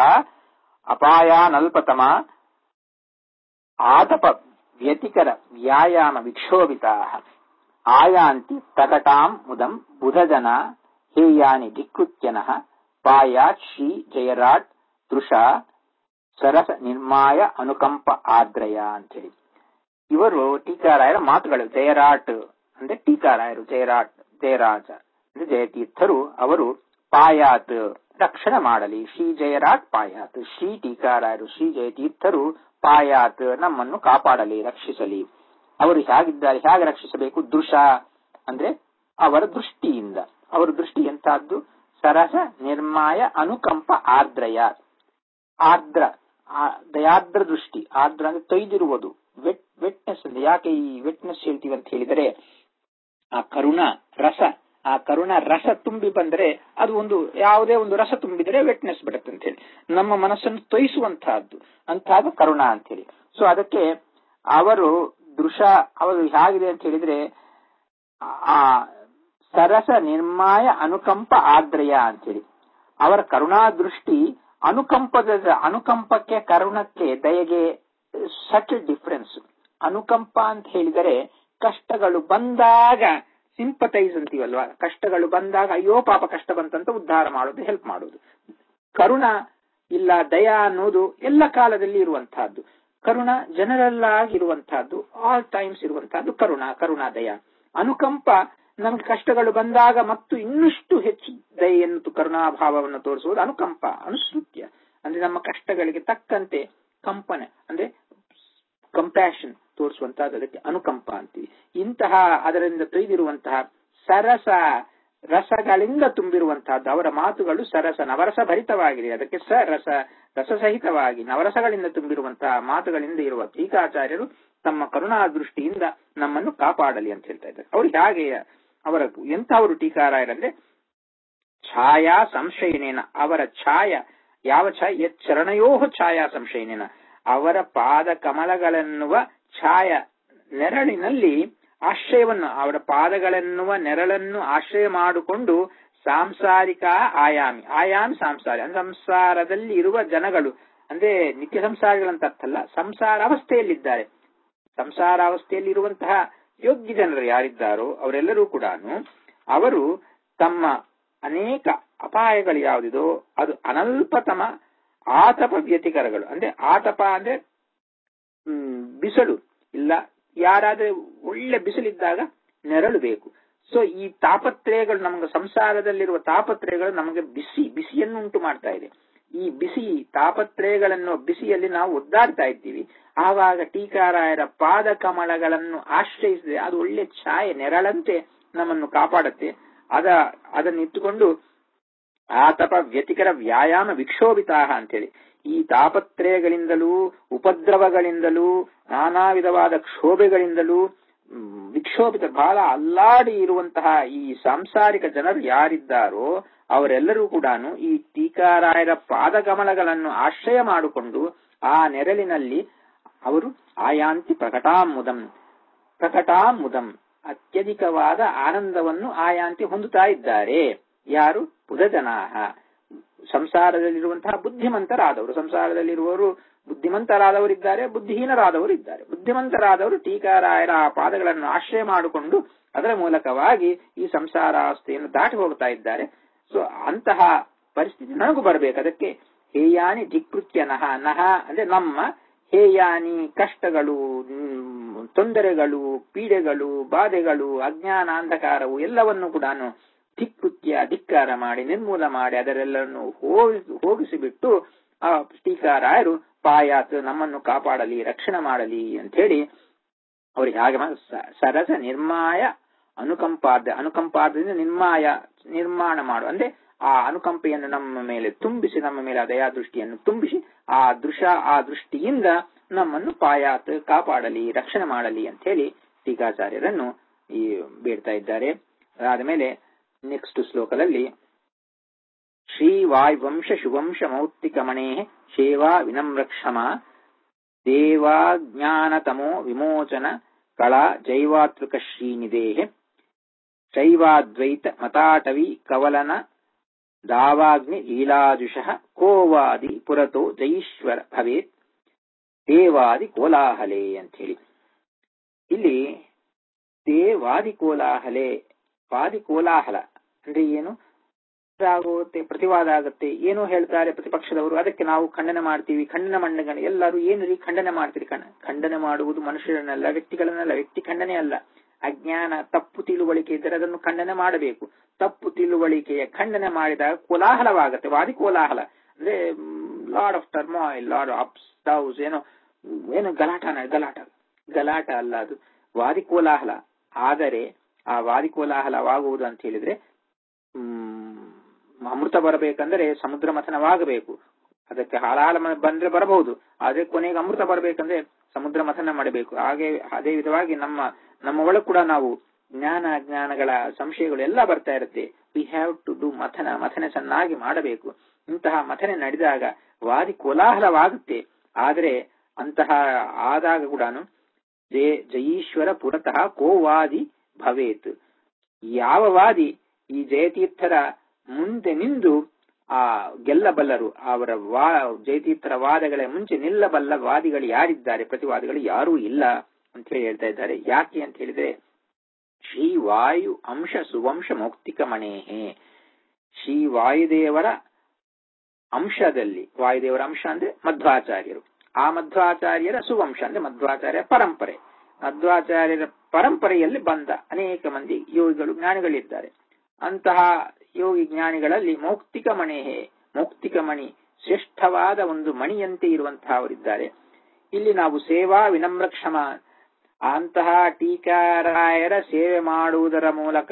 ಅಪಾಯಾನಲ್ಪತಮ ಆತಪ ವ್ಯತಿಕರ ವ್ಯಾಯಾಮ ವಿಕ್ಷೋಭಿತಾ ಆಯಾಂತಿ ತಕಟಾಂ ಮುದಂ ಬುಧಜನ ಹೇಯಾನಿ ಧಿಕ್ಕೃತ್ಯನಃ ಪಾಯಾತ್ ಶ್ರೀ ಜಯರಾಟ್ ತೃಷ ಸರಸ ನಿರ್ಮಾಯ ಅನುಕಂಪ ಆದ್ರಯ ಅಂತೇಳಿ ಇವರು ಟೀಕಾರಾಯರ ಮಾತುಗಳು ಜಯರಾಟ್ ಅಂದ್ರೆ ಟೀಕಾರಾಯರು ಜಯರಾಟ್ ಜಯರಾಜ ಅಂದ್ರೆ ಜಯತೀರ್ಥರು ಅವರು ಪಾಯಾತ್ ರಕ್ಷಣೆ ಮಾಡಲಿ ಶ್ರೀ ಜಯರಾಟ್ ಪಾಯಾತ್ ಶ್ರೀ ಟೀಕಾರಾಯರು ಶ್ರೀ ಜಯತೀರ್ಥರು ಪಾಯಾತ್ ನಮ್ಮನ್ನು ಕಾಪಾಡಲಿ ರಕ್ಷಿಸಲಿ ಅವರು ಹೇಗಿದ್ದಾರೆ ಹೇಗೆ ರಕ್ಷಿಸಬೇಕು ದೃಶ ಅಂದ್ರೆ ಅವರ ದೃಷ್ಟಿಯಿಂದ ಅವರ ದೃಷ್ಟಿ ಎಂತಹದ್ದು ಸರಸ ನಿರ್ಮಾಯ ಅನುಕಂಪ ಆರ್ದ್ರಯ ಆರ್ದ್ರ ಆ- ದಯಾರ್ದ್ರ ದೃಷ್ಟಿ ಆರ್ದ್ರ ಅಂದ್ರೆ ತೊಯ್ದಿರುವುದು ವೆಟ್ ವೆಟ್ನೆಸ್ ಅಂದ್ರೆ ಯಾಕೆ ಈ ವೆಟ್ನೆಸ್ ಹೇಳ್ತೀವಿ ಅಂತ ಹೇಳಿದರೆ ಆ ಕರುಣ ರಸ ಆ ಕರುಣ ರಸ ತುಂಬಿ ಬಂದರೆ ಅದು ಒಂದು ಯಾವುದೇ ಒಂದು ರಸ ತುಂಬಿದರೆ ವೆಟ್ನೆಸ್ ಬಿಡುತ್ತೆ ಅಂತ ಹೇಳಿ ನಮ್ಮ ಮನಸ್ಸನ್ನು ತೊಯಿಸುವಂತಹದ್ದು ಅಂತಹದ್ದು ಕರುಣ ಅಂತ ಹೇಳಿ ಸೊ ಅದಕ್ಕೆ ಅವರು ದೃಶ ಅವರು ಹೇಗಿದೆ ಅಂತ ಹೇಳಿದ್ರೆ ಆ ಸರಸ ನಿರ್ಮಾಯ ಅನುಕಂಪ ಆದ್ರಯ ಅಂತೇಳಿ ಅವರ ಕರುಣಾ ದೃಷ್ಟಿ ಅನುಕಂಪದ ಅನುಕಂಪಕ್ಕೆ ಕರುಣಕ್ಕೆ ದಯೆಗೆ ಸಟ್ ಡಿಫರೆನ್ಸ್ ಅನುಕಂಪ ಅಂತ ಹೇಳಿದರೆ ಕಷ್ಟಗಳು ಬಂದಾಗ ಸಿಂಪತೈಸ್ ಅಂತೀವಲ್ವಾ ಕಷ್ಟಗಳು ಬಂದಾಗ ಅಯ್ಯೋ ಪಾಪ ಕಷ್ಟ ಬಂತಂತ ಉದ್ಧಾರ ಮಾಡೋದು ಹೆಲ್ಪ್ ಮಾಡೋದು ಕರುಣ ಇಲ್ಲ ದಯ ಅನ್ನೋದು ಎಲ್ಲ ಕಾಲದಲ್ಲಿ ಇರುವಂತಹದ್ದು ಕರುಣ ಜನರಲ್ ಆಗಿರುವಂತಹದ್ದು ಆಲ್ ಟೈಮ್ಸ್ ಇರುವಂತಹದ್ದು ಕರುಣ ಕರುಣಾ ದಯ ಅನುಕಂಪ ನಮ್ಗೆ ಕಷ್ಟಗಳು ಬಂದಾಗ ಮತ್ತು ಇನ್ನಷ್ಟು ಹೆಚ್ಚು ದಯೆಯನ್ನು ಕರುಣಾಭಾವವನ್ನು ತೋರಿಸುವುದು ಅನುಕಂಪ ಅನುಸೃತ್ಯ ಅಂದ್ರೆ ನಮ್ಮ ಕಷ್ಟಗಳಿಗೆ ತಕ್ಕಂತೆ ಕಂಪನೆ ಅಂದ್ರೆ ಕಂಪ್ಯಾಷನ್ ತೋರಿಸುವಂತಹದ್ದು ಅದಕ್ಕೆ ಅನುಕಂಪ ಅಂತೀವಿ ಇಂತಹ ಅದರಿಂದ ತೊಯ್ದಿರುವಂತಹ ಸರಸ ರಸಗಳಿಂದ ತುಂಬಿರುವಂತಹದ್ದು ಅವರ ಮಾತುಗಳು ಸರಸ ನವರಸ ಭರಿತವಾಗಿದೆ ಅದಕ್ಕೆ ಸರಸ ರಸಸಹಿತವಾಗಿ ನವರಸಗಳಿಂದ ತುಂಬಿರುವಂತಹ ಮಾತುಗಳಿಂದ ಇರುವ ಟೀಕಾಚಾರ್ಯರು ತಮ್ಮ ಕರುಣಾ ದೃಷ್ಟಿಯಿಂದ ನಮ್ಮನ್ನು ಕಾಪಾಡಲಿ ಅಂತ ಹೇಳ್ತಾ ಇದ್ದಾರೆ ಅವ್ರು ಹೇಗೆ ಅವರ ಎಂಥವರು ಟೀಕಾರಾಯರಂದ್ರೆ ಛಾಯಾ ಸಂಶಯನೇನ ಅವರ ಛಾಯ ಯಾವ ಛಾಯ ಯತ್ ಚರಣಯೋ ಛಾಯಾ ಸಂಶಯನೇನ ಅವರ ಪಾದ ಕಮಲಗಳೆನ್ನುವ ಛಾಯ ನೆರಳಿನಲ್ಲಿ ಆಶ್ರಯವನ್ನು ಅವರ ಪಾದಗಳೆನ್ನುವ ನೆರಳನ್ನು ಆಶ್ರಯ ಮಾಡಿಕೊಂಡು ಸಾಂಸಾರಿಕ ಆಯಾಮಿ ಆಯಾಮಿ ಸಾಂಸಾರಿ ಅಂದ್ರೆ ಸಂಸಾರದಲ್ಲಿ ಇರುವ ಜನಗಳು ಅಂದ್ರೆ ನಿತ್ಯ ಸಂಸಾರಿಗಳಂತ ಅರ್ಥ ಅಲ್ಲ ಸಂಸಾರ ಅವಸ್ಥೆಯಲ್ಲಿದ್ದಾರೆ ಸಂಸಾರಾವಸ್ಥೆಯಲ್ಲಿ ಇರುವಂತಹ ಯೋಗ್ಯ ಜನರು ಯಾರಿದ್ದಾರೋ ಅವರೆಲ್ಲರೂ ಕೂಡ ಅವರು ತಮ್ಮ ಅನೇಕ ಅಪಾಯಗಳು ಯಾವುದಿದೋ ಅದು ಅನಲ್ಪತಮ ಆತಪ ವ್ಯತಿಕರಗಳು ಅಂದ್ರೆ ಆತಪ ಅಂದ್ರೆ ಹ್ಮ್ ಬಿಸಿಲು ಇಲ್ಲ ಯಾರಾದ್ರೆ ಒಳ್ಳೆ ಬಿಸಿಲಿದ್ದಾಗ ನೆರಳು ಬೇಕು ಸೊ ಈ ತಾಪತ್ರಯಗಳು ನಮಗೆ ಸಂಸಾರದಲ್ಲಿರುವ ತಾಪತ್ರಯಗಳು ನಮಗೆ ಬಿಸಿ ಬಿಸಿಯನ್ನು ಉಂಟು ಮಾಡ್ತಾ ಇದೆ ಈ ಬಿಸಿ ತಾಪತ್ರಯಗಳನ್ನು ಬಿಸಿಯಲ್ಲಿ ನಾವು ಒದ್ದಾಡ್ತಾ ಇದ್ದೀವಿ ಆವಾಗ ಟೀಕಾರಾಯರ ಪಾದ ಕಮಲಗಳನ್ನು ಆಶ್ರಯಿಸಿದ್ರೆ ಅದು ಒಳ್ಳೆ ಛಾಯೆ ನೆರಳಂತೆ ನಮ್ಮನ್ನು ಕಾಪಾಡುತ್ತೆ ಅದ ಅದನ್ನು ಇಟ್ಟುಕೊಂಡು ಆತಪ ವ್ಯತಿಕರ ವ್ಯಾಯಾಮ ವಿಕ್ಷೋಭಿತಾ ಅಂತೇಳಿ ಈ ತಾಪತ್ರಯಗಳಿಂದಲೂ ಉಪದ್ರವಗಳಿಂದಲೂ ನಾನಾ ವಿಧವಾದ ಕ್ಷೋಭೆಗಳಿಂದಲೂ ವಿಕ್ಷೋಭಿತ ಬಹಳ ಅಲ್ಲಾಡಿ ಇರುವಂತಹ ಈ ಸಾಂಸಾರಿಕ ಜನರು ಯಾರಿದ್ದಾರೋ ಅವರೆಲ್ಲರೂ ಕೂಡ ಈ ಟೀಕಾರಾಯರ ಪಾದಕಮಲಗಳನ್ನು ಆಶ್ರಯ ಮಾಡಿಕೊಂಡು ಆ ನೆರಳಿನಲ್ಲಿ ಅವರು ಆಯಾಂತಿ ಪ್ರಕಟಾಮುದಂ ಪ್ರಕಟಾಮುದಂ ಅತ್ಯಧಿಕವಾದ ಆನಂದವನ್ನು ಆಯಾಂತಿ ಹೊಂದುತ್ತಾ ಇದ್ದಾರೆ ಯಾರು ಬುಧಜನಾಹ ಸಂಸಾರದಲ್ಲಿರುವಂತಹ ಬುದ್ಧಿಮಂತರಾದವರು ಸಂಸಾರದಲ್ಲಿರುವವರು ಬುದ್ಧಿಮಂತರಾದವರಿದ್ದಾರೆ ಬುದ್ಧಿಹೀನರಾದವರು ಇದ್ದಾರೆ ಬುದ್ಧಿಮಂತರಾದವರು ಟೀಕಾರಾಯರ ಆ ಪಾದಗಳನ್ನು ಆಶ್ರಯ ಮಾಡಿಕೊಂಡು ಅದರ ಮೂಲಕವಾಗಿ ಈ ಸಂಸಾರಾವಸ್ಥೆಯನ್ನು ದಾಟಿ ಹೋಗ್ತಾ ಇದ್ದಾರೆ ಸೊ ಅಂತಹ ಪರಿಸ್ಥಿತಿ ನನಗೂ ಬರಬೇಕು ಅದಕ್ಕೆ ಹೇಯಾನಿ ಧಿಕೃತ್ಯ ನಹ ನಹ ಅಂದ್ರೆ ನಮ್ಮ ಹೇಯಾನಿ ಕಷ್ಟಗಳು ತೊಂದರೆಗಳು ಪೀಡೆಗಳು ಬಾಧೆಗಳು ಅಜ್ಞಾನ ಅಂಧಕಾರವು ಎಲ್ಲವನ್ನು ಕೂಡ ಧಿಕ್ಕೃತ್ಯ ಧಿಕ್ಕಾರ ಮಾಡಿ ನಿರ್ಮೂಲ ಮಾಡಿ ಅದರೆಲ್ಲವನ್ನು ಹೋಗಿಸಿ ಹೋಗಿಸಿಬಿಟ್ಟು ಆ ಟೀಕಾರಾಯರು ಪಾಯಾತ್ ನಮ್ಮನ್ನು ಕಾಪಾಡಲಿ ರಕ್ಷಣೆ ಮಾಡಲಿ ಅಂತ ಹೇಳಿ ಅವ್ರಿಗೆ ಹಾಗೆ ಸರಸ ನಿರ್ಮಾಯ ಅನುಕಂಪಾದ ಅನುಕಂಪಾದದಿಂದ ನಿರ್ಮಾಯ ನಿರ್ಮಾಣ ಮಾಡು ಅಂದ್ರೆ ಆ ಅನುಕಂಪೆಯನ್ನು ನಮ್ಮ ಮೇಲೆ ತುಂಬಿಸಿ ನಮ್ಮ ಮೇಲೆ ಆ ದಯಾ ದೃಷ್ಟಿಯನ್ನು ತುಂಬಿಸಿ ಆ ದೃಶ ಆ ದೃಷ್ಟಿಯಿಂದ ನಮ್ಮನ್ನು ಪಾಯಾತ್ ಕಾಪಾಡಲಿ ರಕ್ಷಣೆ ಮಾಡಲಿ ಅಂತ ಹೇಳಿ ಟೀಕಾಚಾರ್ಯರನ್ನು ಈ ಬೇಡ್ತಾ ಇದ್ದಾರೆ ಅದಾದ ಮೇಲೆ ನೆಕ್ಸ್ಟ್ ಶ್ಲೋಕದಲ್ಲಿ ಶ್ರೀ ವಾಯುವಂಶ ಶುವಂಶ ಮೌಕ್ತಿಕಮಣೇ ಶೇವಾ ವಿನಮ್ರಕ್ಷಮ ದೇವಾಜ್ಞಾನತಮೋ ವಿಮೋಚನ ಕಳಾ ಜೈವಾತೃಕ ಶ್ರೀನಿದೇಹೆ ಶೈವಾದ್ವೈತ ಮತಾಟವಿ ಕವಲನ ದಾವಾಗ್ನಿ ಲೀಲಾಜುಷಃ ಕೋವಾದಿ ಪುರತೋ ಜೈಶ್ವರ ಭವೇತ್ ದೇವಾದಿ ಕೋಲಾಹಲೆ ಅಂತ ಹೇಳಿ ಇಲ್ಲಿ ದೇವಾದಿ ಕೋಲಾಹಲೆ ವಾದಿ ಕೋಲಾಹಲ ಅಂದ್ರೆ ಏನು ಆಗುತ್ತೆ ಪ್ರತಿವಾದ ಆಗುತ್ತೆ ಏನೋ ಹೇಳ್ತಾರೆ ಪ್ರತಿಪಕ್ಷದವರು ಅದಕ್ಕೆ ನಾವು ಖಂಡನೆ ಮಾಡ್ತೀವಿ ಖಂಡನೆ ಮಂಡನೆ ಎಲ್ಲರೂ ಏನು ರೀ ಖಂಡನೆ ಮಾಡ್ತೀರಿ ಖಂಡನೆ ಮಾಡುವುದು ಮನುಷ್ಯರನ್ನೆಲ್ಲ ವ್ಯಕ್ತಿಗಳನ್ನೆಲ್ಲ ವ್ಯಕ್ತಿ ಖಂಡನೆ ಅಲ್ಲ ಅಜ್ಞಾನ ತಪ್ಪು ತಿಳುವಳಿಕೆ ಇದ್ದರೆ ಅದನ್ನು ಖಂಡನೆ ಮಾಡಬೇಕು ತಪ್ಪು ತಿಳುವಳಿಕೆಯ ಖಂಡನೆ ಮಾಡಿದಾಗ ಕೋಲಾಹಲವಾಗತ್ತೆ ವಾದಿ ಕೋಲಾಹಲ ಅಂದ್ರೆ lord of turmoil lord ups downs ಏನೋ ಏನು ಗಲಾಟನ ಗಲಾಟ ಗಲಾಟ ಅಲ್ಲ ಅದು ವಾದಿ ಕೋಲಾಹಲ ಆದರೆ ಆ ವಾದಿ ಕೋಲಾಹಲವಾಗುವುದು ಅಂತ ಹೇಳಿದ್ರೆ ಹ್ಮ್ ಅಮೃತ ಬರಬೇಕಂದ್ರೆ ಸಮುದ್ರ ಮಥನವಾಗಬೇಕು ಅದಕ್ಕೆ ಹಾಲಾಲ ಬಂದ್ರೆ ಬರಬಹುದು ಆದ್ರೆ ಕೊನೆಗೆ ಅಮೃತ ಬರಬೇಕಂದ್ರೆ ಸಮುದ್ರ ಮಥನ ಮಾಡಬೇಕು ಹಾಗೆ ಅದೇ ವಿಧವಾಗಿ ನಮ್ಮ ನಮ್ಮ ಒಳಗೆ ಕೂಡ ನಾವು ಜ್ಞಾನ ಅಜ್ಞಾನಗಳ ಸಂಶಯಗಳು ಎಲ್ಲ ಬರ್ತಾ ಇರುತ್ತೆ ವಿ ಹ್ಯಾವ್ ಟು ಡೂ ಮಥನ ಮಥನ ಚೆನ್ನಾಗಿ ಮಾಡಬೇಕು ಇಂತಹ ಮಥನೆ ನಡೆದಾಗ ವಾದಿ ಕೋಲಾಹಲವಾಗುತ್ತೆ ಆದರೆ ಅಂತಹ ಆದಾಗ ಕೂಡ ಜಯ ಜಯೀಶ್ವರ ಪುರತಃ ಕೋವಾದಿ ಭವೇತ್ ಯಾವ ವಾದಿ ಈ ಜಯತೀರ್ಥರ ಮುಂದೆ ನಿಂದು ಆ ಗೆಲ್ಲಬಲ್ಲರು ಅವರ ವಾ ಜಯತೀರ್ಥರ ವಾದಗಳ ಮುಂಚೆ ನಿಲ್ಲಬಲ್ಲ ವಾದಿಗಳು ಯಾರಿದ್ದಾರೆ ಪ್ರತಿವಾದಿಗಳು ಯಾರೂ ಇಲ್ಲ ಅಂತ ಹೇಳಿ ಹೇಳ್ತಾ ಇದ್ದಾರೆ ಯಾಕೆ ಅಂತ ಹೇಳಿದ್ರೆ ಶ್ರೀ ವಾಯು ಅಂಶ ಸುವಂಶ ಮೌಕ್ತಿಕ ಮಣೇಹೆ ಶ್ರೀ ವಾಯುದೇವರ ಅಂಶದಲ್ಲಿ ವಾಯುದೇವರ ಅಂಶ ಅಂದ್ರೆ ಮಧ್ವಾಚಾರ್ಯರು ಆ ಮಧ್ವಾಚಾರ್ಯರ ಸುವಂಶ ಅಂದ್ರೆ ಮಧ್ವಾಚಾರ್ಯ ಪರಂಪರೆ ಮಧ್ವಾಚಾರ್ಯರ ಪರಂಪರೆಯಲ್ಲಿ ಬಂದ ಅನೇಕ ಮಂದಿ ಯೋಗಿಗಳು ಜ್ಞಾನಿಗಳಿದ್ದಾರೆ ಅಂತಹ ಯೋಗಿ ಜ್ಞಾನಿಗಳಲ್ಲಿ ಮೌಕ್ತಿಕ ಮಣೆಹೆ ಮೌಕ್ತಿಕ ಮಣಿ ಶ್ರೇಷ್ಠವಾದ ಒಂದು ಮಣಿಯಂತೆ ಇರುವಂತಹವರಿದ್ದಾರೆ ಇಲ್ಲಿ ನಾವು ಸೇವಾ ವಿನಮ್ರಕ್ಷಮ ಅಂತಹ ಟೀಕಾರಾಯರ ಸೇವೆ ಮಾಡುವುದರ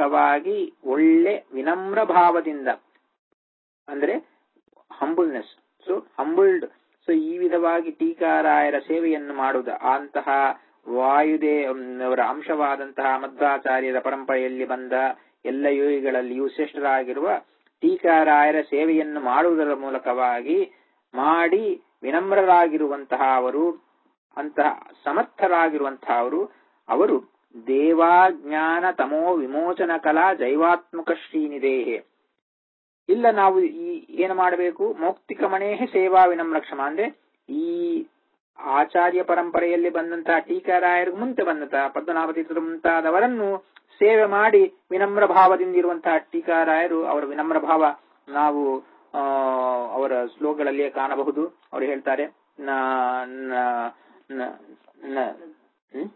ಮೂಲಕವಾಗಿ ಒಳ್ಳೆ ವಿನಮ್ರ ಭಾವದಿಂದ ಅಂದ್ರೆ ಹಂಬಲ್ನೆಸ್ ಸೊ ಹಂಬಲ್ಡ್ ಸೊ ಈ ವಿಧವಾಗಿ ಟೀಕಾರಾಯರ ಸೇವೆಯನ್ನು ಮಾಡುವುದು ಅಂತಹ ವಾಯುದೇ ಅವರ ಅಂಶವಾದಂತಹ ಮಧ್ವಾಚಾರ್ಯರ ಪರಂಪರೆಯಲ್ಲಿ ಬಂದ ಎಲ್ಲ ಯೋಗಿಗಳಲ್ಲಿಯೂ ಶ್ರೇಷ್ಠರಾಗಿರುವ ಟೀಕಾರಾಯರ ಸೇವೆಯನ್ನು ಮಾಡುವುದರ ಮೂಲಕವಾಗಿ ಮಾಡಿ ವಿನಮ್ರರಾಗಿರುವಂತಹ ಅವರು ಅಂತಹ ಸಮರ್ಥರಾಗಿರುವಂತಹ ಅವರು ಅವರು ದೇವಾಜ್ಞಾನ ತಮೋ ವಿಮೋಚನ ಕಲಾ ಜೈವಾತ್ಮಕ ಶ್ರೀನಿದೇಹೆ ಇಲ್ಲ ನಾವು ಈ ಏನು ಮಾಡಬೇಕು ಮೌಕ್ತಿಕ ಮಣೇಹೆ ಸೇವಾ ವಿನಮ್ರಕ್ಷಮ ಅಂದ್ರೆ ಈ ಆಚಾರ್ಯ ಪರಂಪರೆಯಲ್ಲಿ ಬಂದಂತಹ ಟೀಕಾರಾಯರಿಗೆ ಮುಂದೆ ಬಂದಂತಹ ಪದ್ಮನಾಭ ತೀರ್ಥರು ಮುಂತಾದವರನ್ನು ಸೇವೆ ಮಾಡಿ ವಿನಮ್ರ ಭಾವದಿಂದಿರುವಂತಹ ಟೀಕಾರಾಯರು ಅವರ ವಿನಮ್ರ ಭಾವ ನಾವು ಆ, ಅವರ ಶ್ಲೋಕಗಳಲ್ಲಿಯೇ ಕಾಣಬಹುದು ಅವರು ಹೇಳ್ತಾರೆ ನ ನ- ನ- ನ- ಹ್ಮ್?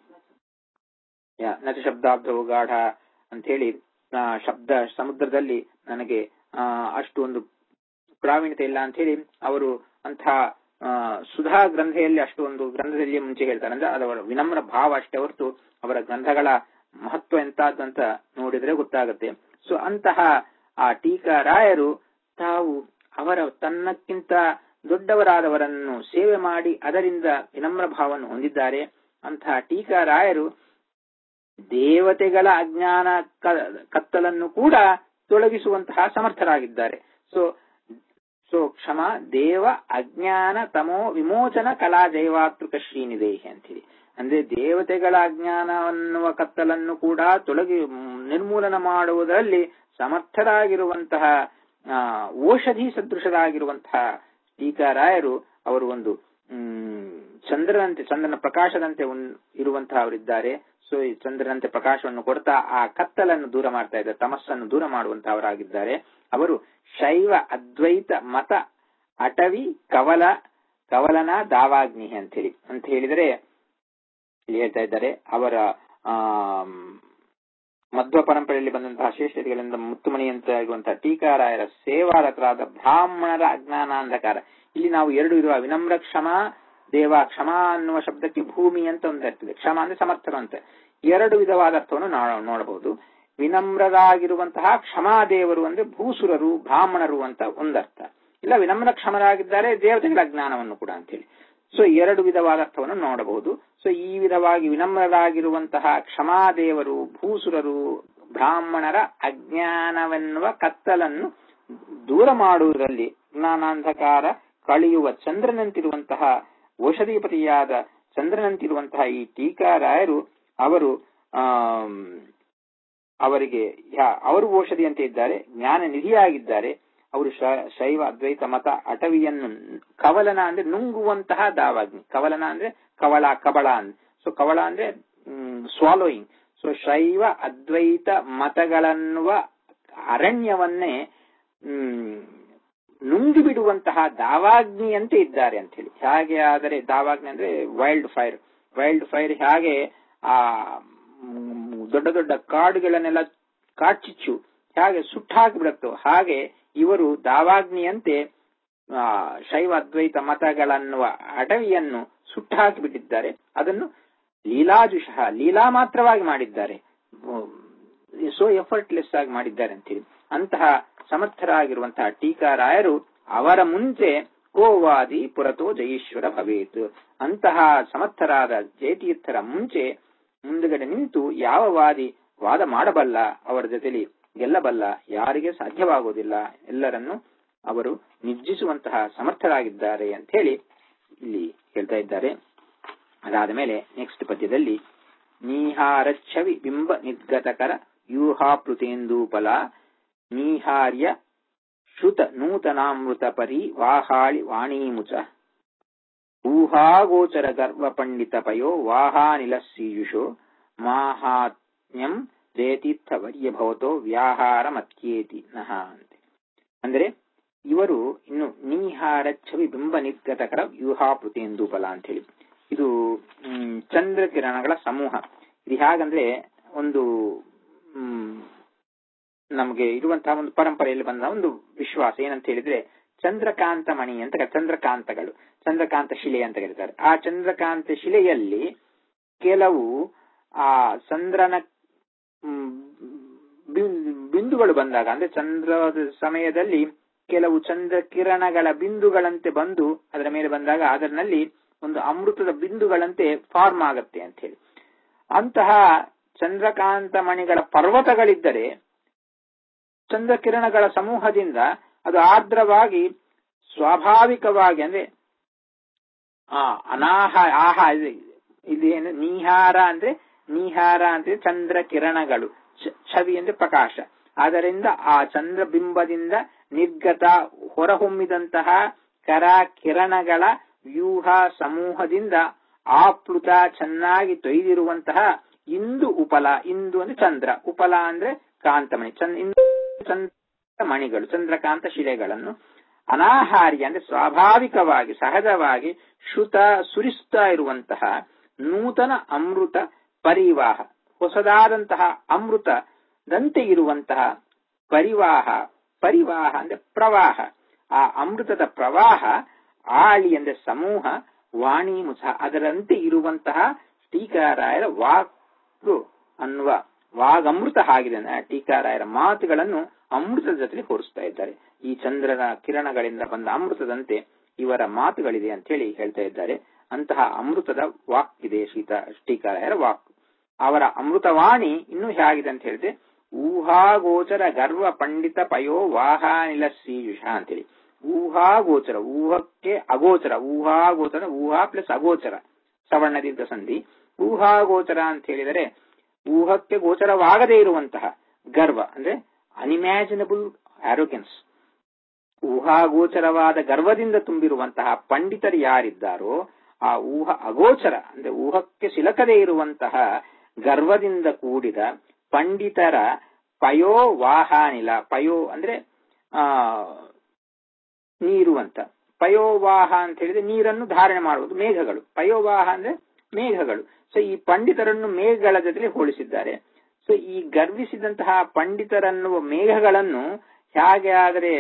ಯಾ, ನಚ ಶಬ್ದಾಬ್ಧವು ಗಾಢ ಅಂತ ಹೇಳಿ ಆ, ಶಬ್ದ ಸಮುದ್ರದಲ್ಲಿ ನನಗೆ ಆ, ಅಷ್ಟು ಒಂದು ಪ್ರಾವೀಣ್ಯತೆ ಇಲ್ಲ ಅಂತ ಹೇಳಿ ಅವರು ಅಂಥ ಆ, ಸುಧಾ ಗ್ರಂಥೆಯಲ್ಲಿ ಅಷ್ಟು ಒಂದು ಗ್ರಂಥದಲ್ಲಿ ಮುಂಚೆ ಹೇಳ್ತಾರೆ ಅಂದ್ರೆ ಅದರ ವಿನಮ್ರ ಭಾವ ಅಷ್ಟೇ ಹೊರತು ಅವರ ಗ್ರಂಥಗಳ ಮಹತ್ವ ಎಂತಾದಂತ ನೋಡಿದ್ರೆ ಗೊತ್ತಾಗುತ್ತೆ ಸೊ ಅಂತಹ ಆ ಟೀಕಾರಾಯರು ತಾವು ಅವರ ತನ್ನಕ್ಕಿಂತ ದೊಡ್ಡವರಾದವರನ್ನು ಸೇವೆ ಮಾಡಿ ಅದರಿಂದ ವಿನಮ್ರ ಭಾವವನ್ನು ಹೊಂದಿದ್ದಾರೆ ಅಂತಹ ಟೀಕಾರಾಯರು ದೇವತೆಗಳ ಅಜ್ಞಾನ ಕ- ಕತ್ತಲನ್ನು ಕೂಡ ತೊಲಗಿಸುವಂತಹ ಸಮರ್ಥರಾಗಿದ್ದಾರೆ ಸೊ ಸೊ ಕ್ಷಮ ದೇವ ಅಜ್ಞಾನ ತಮೋ ವಿಮೋಚನ ಕಲಾ ಜೈವಾತೃಕ ಶ್ರೀನಿದೇಹಿ ಅಂತೇಳಿ ಅಂದ್ರೆ ದೇವತೆಗಳ ಅಜ್ಞಾನ ಅನ್ನುವ ಕತ್ತಲನ್ನು ಕೂಡ ತೊಲಗಿ ಮ್, ನಿರ್ಮೂಲನ ಮಾಡುವುದರಲ್ಲಿ ಸಮರ್ಥರಾಗಿರುವಂತಹ ಆ, ಔಷಧಿ ಸದೃಶರಾಗಿರುವಂತಹ ಟೀಕಾರಾಯರು ಅವರು ಒಂದು ಹ್ಮ್, ಚಂದ್ರನಂತೆ ಚಂದ್ರನ ಪ್ರಕಾಶದಂತೆ ಉನ್- ಇರುವಂತಹ ಅವರಿದ್ದಾರೆ ಸೊ ಈ ಚಂದ್ರನಂತೆ ಪ್ರಕಾಶವನ್ನು ಕೊಡ್ತಾ ಆ ಕತ್ತಲನ್ನು ದೂರ ಮಾಡ್ತಾ ಇದ್ದಾರೆ ತಮಸ್ಸನ್ನು ದೂರ ಮಾಡುವಂತಹವರಾಗಿದ್ದಾರೆ ಅವರು ಶೈವ ಅದ್ವೈತ ಮತ ಅಟವಿ ಕವಲ ಕವಲನ ದಾವಾಗ್ನಿ ಅಂತ ಹೇಳಿ ಅಂತ ಹೇಳಿದರೆ ಇಲ್ಲಿ ಹೇಳ್ತಾ ಇದ್ದಾರೆ ಅವರ ಆಮ್, ಮಧ್ವ ಪರಂಪರೆಯಲ್ಲಿ ಬಂದಂತಹ ಶ್ರೇಷ್ಠತೆಗಳಿಂದ ಮುತ್ತುಮಣಿಯಂತ ಇರುವಂತಹ ಟೀಕಾರಾಯರ ಸೇವಾರತರಾದ ಬ್ರಾಹ್ಮಣರ ಅಜ್ಞಾನ ಅಂಧಕಾರ ಇಲ್ಲಿ ನಾವು ಎರಡು ಇರುವ ವಿನಮ್ರ ಕ್ಷಮ ದೇವ ಕ್ಷಮ ಅನ್ನುವ ಶಬ್ದಕ್ಕೆ ಭೂಮಿ ಅಂತ ಒಂದು ಇರ್ತದೆ ಕ್ಷಮ ಅಂದ್ರೆ ಸಮರ್ಥರು ಅಂತ ಎರಡು ವಿಧವಾದ ಅರ್ಥವನ್ನು ನಾವು ನೋಡಬಹುದು ವಿನಮ್ರರಾಗಿರುವಂತಹ ಕ್ಷಮಾದೇವರು ಅಂದ್ರೆ ಭೂಸುರರು ಬ್ರಾಹ್ಮಣರು ಅಂತ ಒಂದರ್ಥ ಇಲ್ಲ ವಿನಮ್ರ ಕ್ಷಮರಾಗಿದ್ದಾರೆ ದೇವತೆಗಳ ಅಜ್ಞಾನವನ್ನು ಕೂಡ ಅಂತೇಳಿ ಸೊ ಎರಡು ವಿಧವಾದ ಅರ್ಥವನ್ನು ನೋಡಬಹುದು ಸೊ ಈ ವಿಧವಾಗಿ ವಿನಮ್ರರಾಗಿರುವಂತಹ ಕ್ಷಮಾದೇವರು ಭೂಸುರರು ಬ್ರಾಹ್ಮಣರ ಅಜ್ಞಾನವೆನ್ನುವ ಕತ್ತಲನ್ನು ದೂರ ಮಾಡುವುದರಲ್ಲಿ ಜ್ಞಾನಾಂಧಕಾರ ಕಳೆಯುವ ಚಂದ್ರನಂತಿರುವಂತಹ ಔಷಧಿಪತಿಯಾದ ಚಂದ್ರನಂತಿರುವಂತಹ ಈ ಟೀಕಾರಾಯರು ಅವರು ಆಮ್, ಅವರಿಗೆ ಯಾ- ಅವರು ಔಷಧಿ ಅಂತ ಇದ್ದಾರೆ ಜ್ಞಾನ ನಿಧಿಯಾಗಿದ್ದಾರೆ ಅವರು ಶ- ಶೈವ ಅದ್ವೈತ ಮತ ಅಟವಿಯನ್ನು ಕವಲನ ಅಂದ್ರೆ ನುಂಗುವಂತಹ ದಾವಾಗ್ನಿ ಕವಲನ ಅಂದ್ರೆ ಕವಳ ಕಬಳ ಅಂದ್ರೆ ಸೊ ಕವಳ ಅಂದ್ರೆ ಸ್ವಾಲೋಯಿಂಗ್ ಸೊ ಶೈವ ಅದ್ವೈತ ಮತಗಳನ್ನುವ ಅರಣ್ಯವನ್ನೇ ಹ್ಮ್, ನುಂಗಿ ಬಿಡುವಂತಹ ದಾವಾಗ್ನಿಯಂತೆ ಇದ್ದಾರೆ ಅಂತ ಹೇಳಿ ಹೇಗೆ ಆದರೆ ದಾವಾಗ್ನಿ ಅಂದ್ರೆ ವೈಲ್ಡ್ ಫೈರ್ ವೈಲ್ಡ್ ಫೈರ್ ಹೇಗೆ ಆ ಮ್, ದೊಡ್ಡ ದೊಡ್ಡ ಕಾಡುಗಳನ್ನೆಲ್ಲ ಕಾಡ್ಚಿಚ್ಚು ಹೇಗೆ ಸುಟ್ಟಾಕಿಬಿಡುತ್ತೋ ಹಾಗೆ ಇವರು ದಾವಾಗ್ನಿಯಂತೆ ಆ, ಶೈವ ಅದ್ವೈತ ಮತಗಳನ್ನುವ ಅಡವಿಯನ್ನು ಸುಟ್ಟಾಕಿಬಿಟ್ಟಿದ್ದಾರೆ ಅದನ್ನು ಲೀಲಾಜುಷಃ ಲೀಲಾ ಮಾತ್ರವಾಗಿ ಮಾಡಿದ್ದಾರೆ ಸೋ ಎಫರ್ಟ್ಲೆಸ್ ಆಗಿ ಮಾಡಿದ್ದಾರೆ ಅಂತೇಳಿ ಅಂತಹ ಸಮರ್ಥರಾಗಿರುವಂತಹ ಟೀಕಾರಾಯರು ಅವರ ಮುಂಚೆ ಕೋವಾದಿ ಪುರತೋ ಜಯೀಶ್ವರ ಭವೇತ್ ಅಂತಹ ಸಮರ್ಥರಾದ ಜಯತೀರ್ಥರ ಮುಂಚೆ ಮುಂದುಗಡೆ ನಿಂತು ಯಾವ ವಾದಿ ವಾದ ಮಾಡಬಲ್ಲ ಅವರ ಜೊತೆಲಿ ಗೆಲ್ಲಬಲ್ಲ ಯಾರಿಗೆ ಸಾಧ್ಯವಾಗುವುದಿಲ್ಲ ಎಲ್ಲರನ್ನು ಅವರು ನಿರ್ಜಿಸುವಂತಹ ಸಮರ್ಥರಾಗಿದ್ದಾರೆ ಅಂತ ಹೇಳಿ ಇಲ್ಲಿ ಹೇಳ್ತಾ ಇದ್ದಾರೆ ಅದಾದ ಮೇಲೆ ನೆಕ್ಸ್ಟ್ ಪದ್ಯದಲ್ಲಿ ನೀಹಾರಚ್ಛವಿ ಬಿಂಬ ನಿರ್ಗತಕರ ಯೂಹಾಪ್ಲುತೇಂದೂಪಲ ನೀಹಾರ್ಯ ಶ್ರುತ ನೂತನಾಮೃತ ಪರಿ ವಾಹಾಳಿ ವಾಣೀಮುಚ ಊಹಾಗೋಚರ ಗರ್ವ ಪಂಡಿತ ಪಯೋ ವಾಹಾನಿಲಸ್ಸೀಯುಷೋ ಮಾಹಾತ್ಮ್ಯಂ ಜಯತೀರ್ಥ ವರ್ಯ ಭವತೋ ವ್ಯಾಹಾರ ಮತ್ಯೇತಿ ನಹ ಅಂತೆ ಅಂದ್ರೆ ಇವರು ಇನ್ನು ನೀಹಾರ ಛವಿ ಬಿಂಬ ನಿರ್ಗತಕರ ವ್ಯೂಹಾಪೃತೇಂದೂಪಲ ಅಂತ ಹೇಳಿ ಇದು ಮ್, ಚಂದ್ರ ಕಿರಣಗಳ ಸಮೂಹ ಇದು ಹೇಗಂದ್ರೆ ಒಂದು ಮ್, ನಮಗೆ ಇರುವಂತಹ ಒಂದು ಪರಂಪರೆಯಲ್ಲಿ ಬಂದ ಒಂದು ವಿಶ್ವಾಸ ಏನಂತ ಹೇಳಿದ್ರೆ ಚಂದ್ರಕಾಂತ ಮಣಿ ಅಂತ ಕರೀತಾರೆ. ಚಂದ್ರಕಾಂತಗಳು ಚಂದ್ರಕಾಂತ ಶಿಲೆ ಅಂತ ಕರೀತಾರೆ ಆ ಚಂದ್ರಕಾಂತ ಶಿಲೆಯಲ್ಲಿ ಕೆಲವು ಆ ಚಂದ್ರನ ಮ್, ಬಿಂ- ಬಿಂದುಗಳು ಬಂದಾಗ ಅಂದ್ರೆ ಚಂದ್ರದ ಸಮಯದಲ್ಲಿ ಕೆಲವು ಚಂದ್ರ ಕಿರಣಗಳ ಬಿಂದುಗಳಂತೆ ಬಂದು ಅದರ ಮೇಲೆ ಬಂದಾಗ ಅದರಲ್ಲಿ ಒಂದು ಅಮೃತದ ಬಿಂದುಗಳಂತೆ ಫಾರ್ಮ್ ಆಗತ್ತೆ ಅಂತ ಹೇಳಿ ಅಂತಹ ಚಂದ್ರಕಾಂತ ಮಣಿಗಳ ಪರ್ವತಗಳಿದ್ದರೆ ಚಂದ್ರಕಿರಣಗಳ ಸಮೂಹದಿಂದ ಅದು ಆರ್ದ್ರವಾಗಿ ಸ್ವಾಭಾವಿಕವಾಗಿ ಅಂದ್ರೆ ಆ ಅನಾಹ ಆಹ ಇಲ್ಲಿ ಏನು ನೀಹಾರ ಅಂದ್ರೆ ನೀಹಾರ ಅಂದ್ರೆ ಚಂದ್ರ ಕಿರಣಗಳು ಛವಿ ಅಂದ್ರೆ ಪ್ರಕಾಶ ಆದ್ದರಿಂದ ಆ ಚಂದ್ರಬಿಂಬದಿಂದ ನಿರ್ಗತ ಹೊರಹೊಮ್ಮಿದಂತಹ ಕರ ಕಿರಣಗಳ ವ್ಯೂಹ ಸಮೂಹದಿಂದ ಆಪ್ಲುತ ಚೆನ್ನಾಗಿ ತೊಯ್ದಿರುವಂತಹ ಇಂದು ಉಪಲ ಇಂದು ಅಂದ್ರೆ ಚಂದ್ರ ಉಪಲ ಅಂದ್ರೆ ಕಾಂತಮಣಿ ಚಂದ್ರ ಮಣಿಗಳು ಚಂದ್ರಕಾಂತ ಶಿಲೆಗಳನ್ನು ಅನಾಹಾರಿ ಅಂದ್ರೆ ಸ್ವಾಭಾವಿಕವಾಗಿ ಸಹಜವಾಗಿ ಶ್ರುತ ಸುರಿಸ್ತಾ ಇರುವಂತಹ ನೂತನ ಅಮೃತ ಪರಿವಾಹ ಹೊಸದಾದಂತಹ ಅಮೃತದಂತೆ ಇರುವಂತಹ ಪರಿವಾಹ ಪರಿವಾಹ ಅಂದ್ರೆ ಪ್ರವಾಹ ಆ ಅಮೃತದ ಪ್ರವಾಹ ಆಳಿ ಅಂದ್ರೆ ಸಮೂಹ ವಾಣಿ ಮುಖ ಅದರಂತೆ ಇರುವಂತಹ ಟೀಕಾರಾಯರ ವಾಕು ಅನ್ನುವ ವಾಗಮೃತ ಆಗಿದೆ ಟೀಕಾರಾಯರ ಮಾತುಗಳನ್ನು ಅಮೃತದ ಜೊತೆ ಹೋಲಿಸ್ತಾ ಇದ್ದಾರೆ ಈ ಚಂದ್ರನ ಕಿರಣಗಳಿಂದ ಬಂದ ಅಮೃತದಂತೆ ಇವರ ಮಾತುಗಳಿದೆ ಅಂತ ಹೇಳಿ ಹೇಳ್ತಾ ಇದ್ದಾರೆ ಅಂತಹ ಅಮೃತದ ವಾಕ್ ಇದೆ ಶೀತ ಟೀಕಾರಾಯರ ವಾಕ್ ಅವರ ಅಮೃತವಾಣಿ ಇನ್ನೂ ಹೇಗಿದೆ ಅಂತ ಹೇಳಿದ್ರೆ ಊಹಾಗೋಚರ ಗರ್ವ ಪಂಡಿತ ಪಯೋ ವಾಹಾನಿಲ ಶ್ರೀಯುಷ ಅಂತೇಳಿ ಊಹಾಗೋಚರ ಊಹಕ್ಕೆ ಅಗೋಚರ ಊಹಾಗೋಚರ ಊಹಾ ಪ್ಲಸ್ ಅಗೋಚರ ಸವರ್ಣದಿಂದ ಸಂಧಿ ಊಹಾಗೋಚರ ಅಂತ ಹೇಳಿದರೆ ಊಹಕ್ಕೆ ಗೋಚರವಾಗದೇ ಇರುವಂತಹ ಗರ್ವ ಅಂದ್ರೆ ಅನ್ಇಮ್ಯಾಜಿನಬಲ್ ಆರೋಗ್ಯನ್ಸ್ ಊಹಾಗೋಚರವಾದ ಗರ್ವದಿಂದ ತುಂಬಿರುವಂತಹ ಪಂಡಿತರು ಯಾರಿದ್ದಾರೋ ಆ ಊಹ ಅಗೋಚರ ಅಂದ್ರೆ ಊಹಕ್ಕೆ ಸಿಲಕದೇ ಇರುವಂತಹ ಗರ್ವದಿಂದ ಕೂಡಿದ ಪಂಡಿತರ ಪಯೋ ವಾಹಾನಿಲ ಪಯೋ ಅಂದ್ರೆ ಆ ನೀರು ಅಂತ ಪಯೋವಾಹ ಅಂತ ಹೇಳಿದ್ರೆ ನೀರನ್ನು ಧಾರಣೆ ಮಾಡುವುದು ಮೇಘಗಳು ಪಯೋವಾಹ ಅಂದ್ರೆ ಮೇಘಗಳು ಸೊ ಈ ಪಂಡಿತರನ್ನು ಮೇಘಗಳ ಜೊತೆ ಹೋಲಿಸಿದ್ದಾರೆ ಸೊ ಈ ಗರ್ವಿಸಿದಂತಹ ಪಂಡಿತರನ್ನುವ ಮೇಘಗಳನ್ನು ಹೇಗೆ ಆದರೆ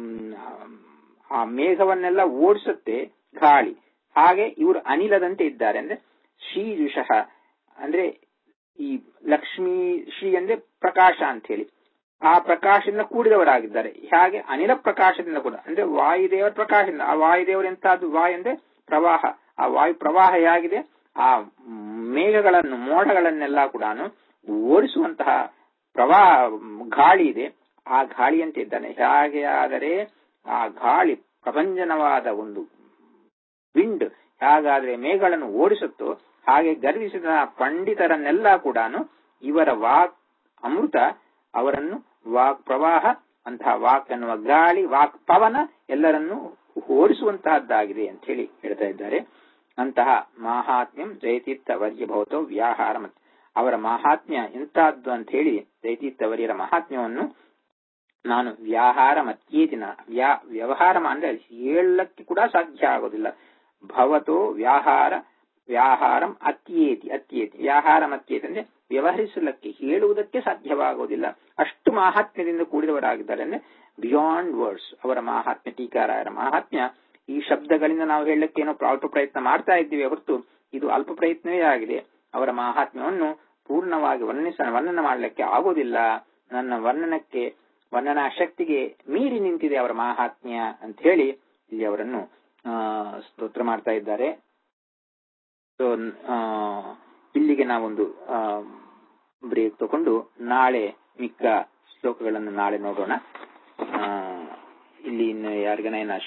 ಆ ಮೇಘವನ್ನೆಲ್ಲ ಓಡಿಸುತ್ತೆ ಗಾಳಿ ಹಾಗೆ ಇವರು ಅನಿಲದಂತೆ ಇದ್ದಾರೆ ಅಂದ್ರೆ ಶ್ರೀಯುಷಃ ಅಂದ್ರೆ ಈ ಲಕ್ಷ್ಮೀ ಶ್ರೀ ಅಂದ್ರೆ ಪ್ರಕಾಶ ಅಂತ ಹೇಳಿ ಆ ಪ್ರಕಾಶದಿಂದ ಕೂಡಿದವರಾಗಿದ್ದಾರೆ ಹಾಗೆ ಅನಿಲ ಪ್ರಕಾಶದಿಂದ ಕೂಡ ಅಂದ್ರೆ ವಾಯುದೇವರ ಪ್ರಕಾಶದಿಂದ ಆ ವಾಯುದೇವರು ಎಂತದ್ದು ವಾಯು ಅಂದ್ರೆ ಪ್ರವಾಹ ಆ ವಾಯು ಪ್ರವಾಹ ಹೇಗಿದೆ ಆ ಮೇಘಗಳನ್ನು ಮೋಡಗಳನ್ನೆಲ್ಲ ಕೂಡ ಓಡಿಸುವಂತಹ ಪ್ರವಾಹ ಗಾಳಿ ಇದೆ ಆ ಗಾಳಿಯಂತೆ ಇದ್ದಾನೆ ಹೇಗೆ ಆದರೆ ಆ ಗಾಳಿ ಪ್ರಪಂಚನವಾದ ಒಂದು ವಿಂಡ್ ಹೇಗಾದ್ರೆ ಮೇಘಗಳನ್ನು ಓಡಿಸುತ್ತೋ ಹಾಗೆ ಗರ್ವಿಸಿದ ಪಂಡಿತರನ್ನೆಲ್ಲ ಕೂಡ ಇವರ ವಾಕ್ ಅಮೃತ ಅವರನ್ನು ವಾಕ್ ಪ್ರವಾಹ ಅಂತಹ ವಾಕ್ ಅನ್ನುವ ಗಾಳಿ ವಾಕ್ ಪವನ ಎಲ್ಲರನ್ನು ಓಡಿಸುವಂತಹದ್ದಾಗಿದೆ ಅಂತ ಹೇಳಿ ಹೇಳ್ತಾ ಇದ್ದಾರೆ ಅಂತಹ ಮಾಹಾತ್ಮ್ಯಂ ಜಯತೀರ್ಥ ವರ್ಯ ಭವತೋ ವ್ಯಾಹಾರ ಮತ್ತು ಅವರ ಮಾಹಾತ್ಮ್ಯ ಎಂತಹದ್ದು ಅಂತ ಹೇಳಿ ಜಯತೀರ್ಥ ವರ್ಯರ ಮಹಾತ್ಮ್ಯವನ್ನು ನಾನು ವ್ಯಾಹಾರ ಮತ್ಯೇತಿನ ವ್ಯಾ ವ್ಯವಹಾರ ಅಂದ್ರೆ ಹೇಳಕ್ಕೆ ಕೂಡ ಸಾಧ್ಯ ಆಗೋದಿಲ್ಲ ಭವತೋ ವ್ಯಾಹಾರ ವ್ಯಾಹಾರಂ ಅತ್ಯೇತಿ ಅತ್ಯೇತಿ ವ್ಯಾಹಾರ ಮತ್ಯೇತಿ ಅಂದ್ರೆ ವ್ಯವಹರಿಸಲಕ್ಕೆ ಹೇಳುವುದಕ್ಕೆ ಸಾಧ್ಯವಾಗುವುದಿಲ್ಲ ಅಷ್ಟು ಮಾಹಾತ್ಮ್ಯದಿಂದ ಕೂಡಿದವರಾಗಿದ್ದಾರೆ ಅಂದ್ರೆ ಬಿಯಾಂಡ್ ವರ್ಡ್ಸ್ ಅವರ ಮಾಹಾತ್ಮ್ಯ ಟೀಕಾರಾಯರ ಮಾಹಾತ್ಮ್ಯ ಈ ಶಬ್ದಗಳಿಂದ ನಾವು ಹೇಳಕ್ಕೆ ಏನೋ ಅಲ್ಪ ಪ್ರಯತ್ನ ಮಾಡ್ತಾ ಇದ್ದೀವಿ ಹೊರತು ಇದು ಅಲ್ಪ ಪ್ರಯತ್ನವೇ ಆಗಿದೆ ಅವರ ಮಾಹಾತ್ಮ್ಯವನ್ನು ಪೂರ್ಣವಾಗಿ ವರ್ಣಿಸ ವರ್ಣನ ಮಾಡಲಿಕ್ಕೆ ಆಗೋದಿಲ್ಲ ನನ್ನ ವರ್ಣನಕ್ಕೆ ವರ್ಣನಾ ಶಕ್ತಿಗೆ ಮೀರಿ ನಿಂತಿದೆ ಅವರ ಮಾಹಾತ್ಮ್ಯ ಅಂತ ಹೇಳಿ ಇಲ್ಲಿ ಅವರನ್ನು ಸ್ತೋತ್ರ ಮಾಡ್ತಾ ಇದ್ದಾರೆ ಸೊ ಇಲ್ಲಿಗೆ ನಾವೊಂದು ಬ್ರೇಕ್ ತಗೊಂಡು ನಾಳೆ ಮಿಕ್ಕ ಶ್ಲೋಕಗಳನ್ನು ನಾಳೆ ನೋಡೋಣ ಇಲ್ಲಿ ಇನ್ನು ಯಾರಿಗನ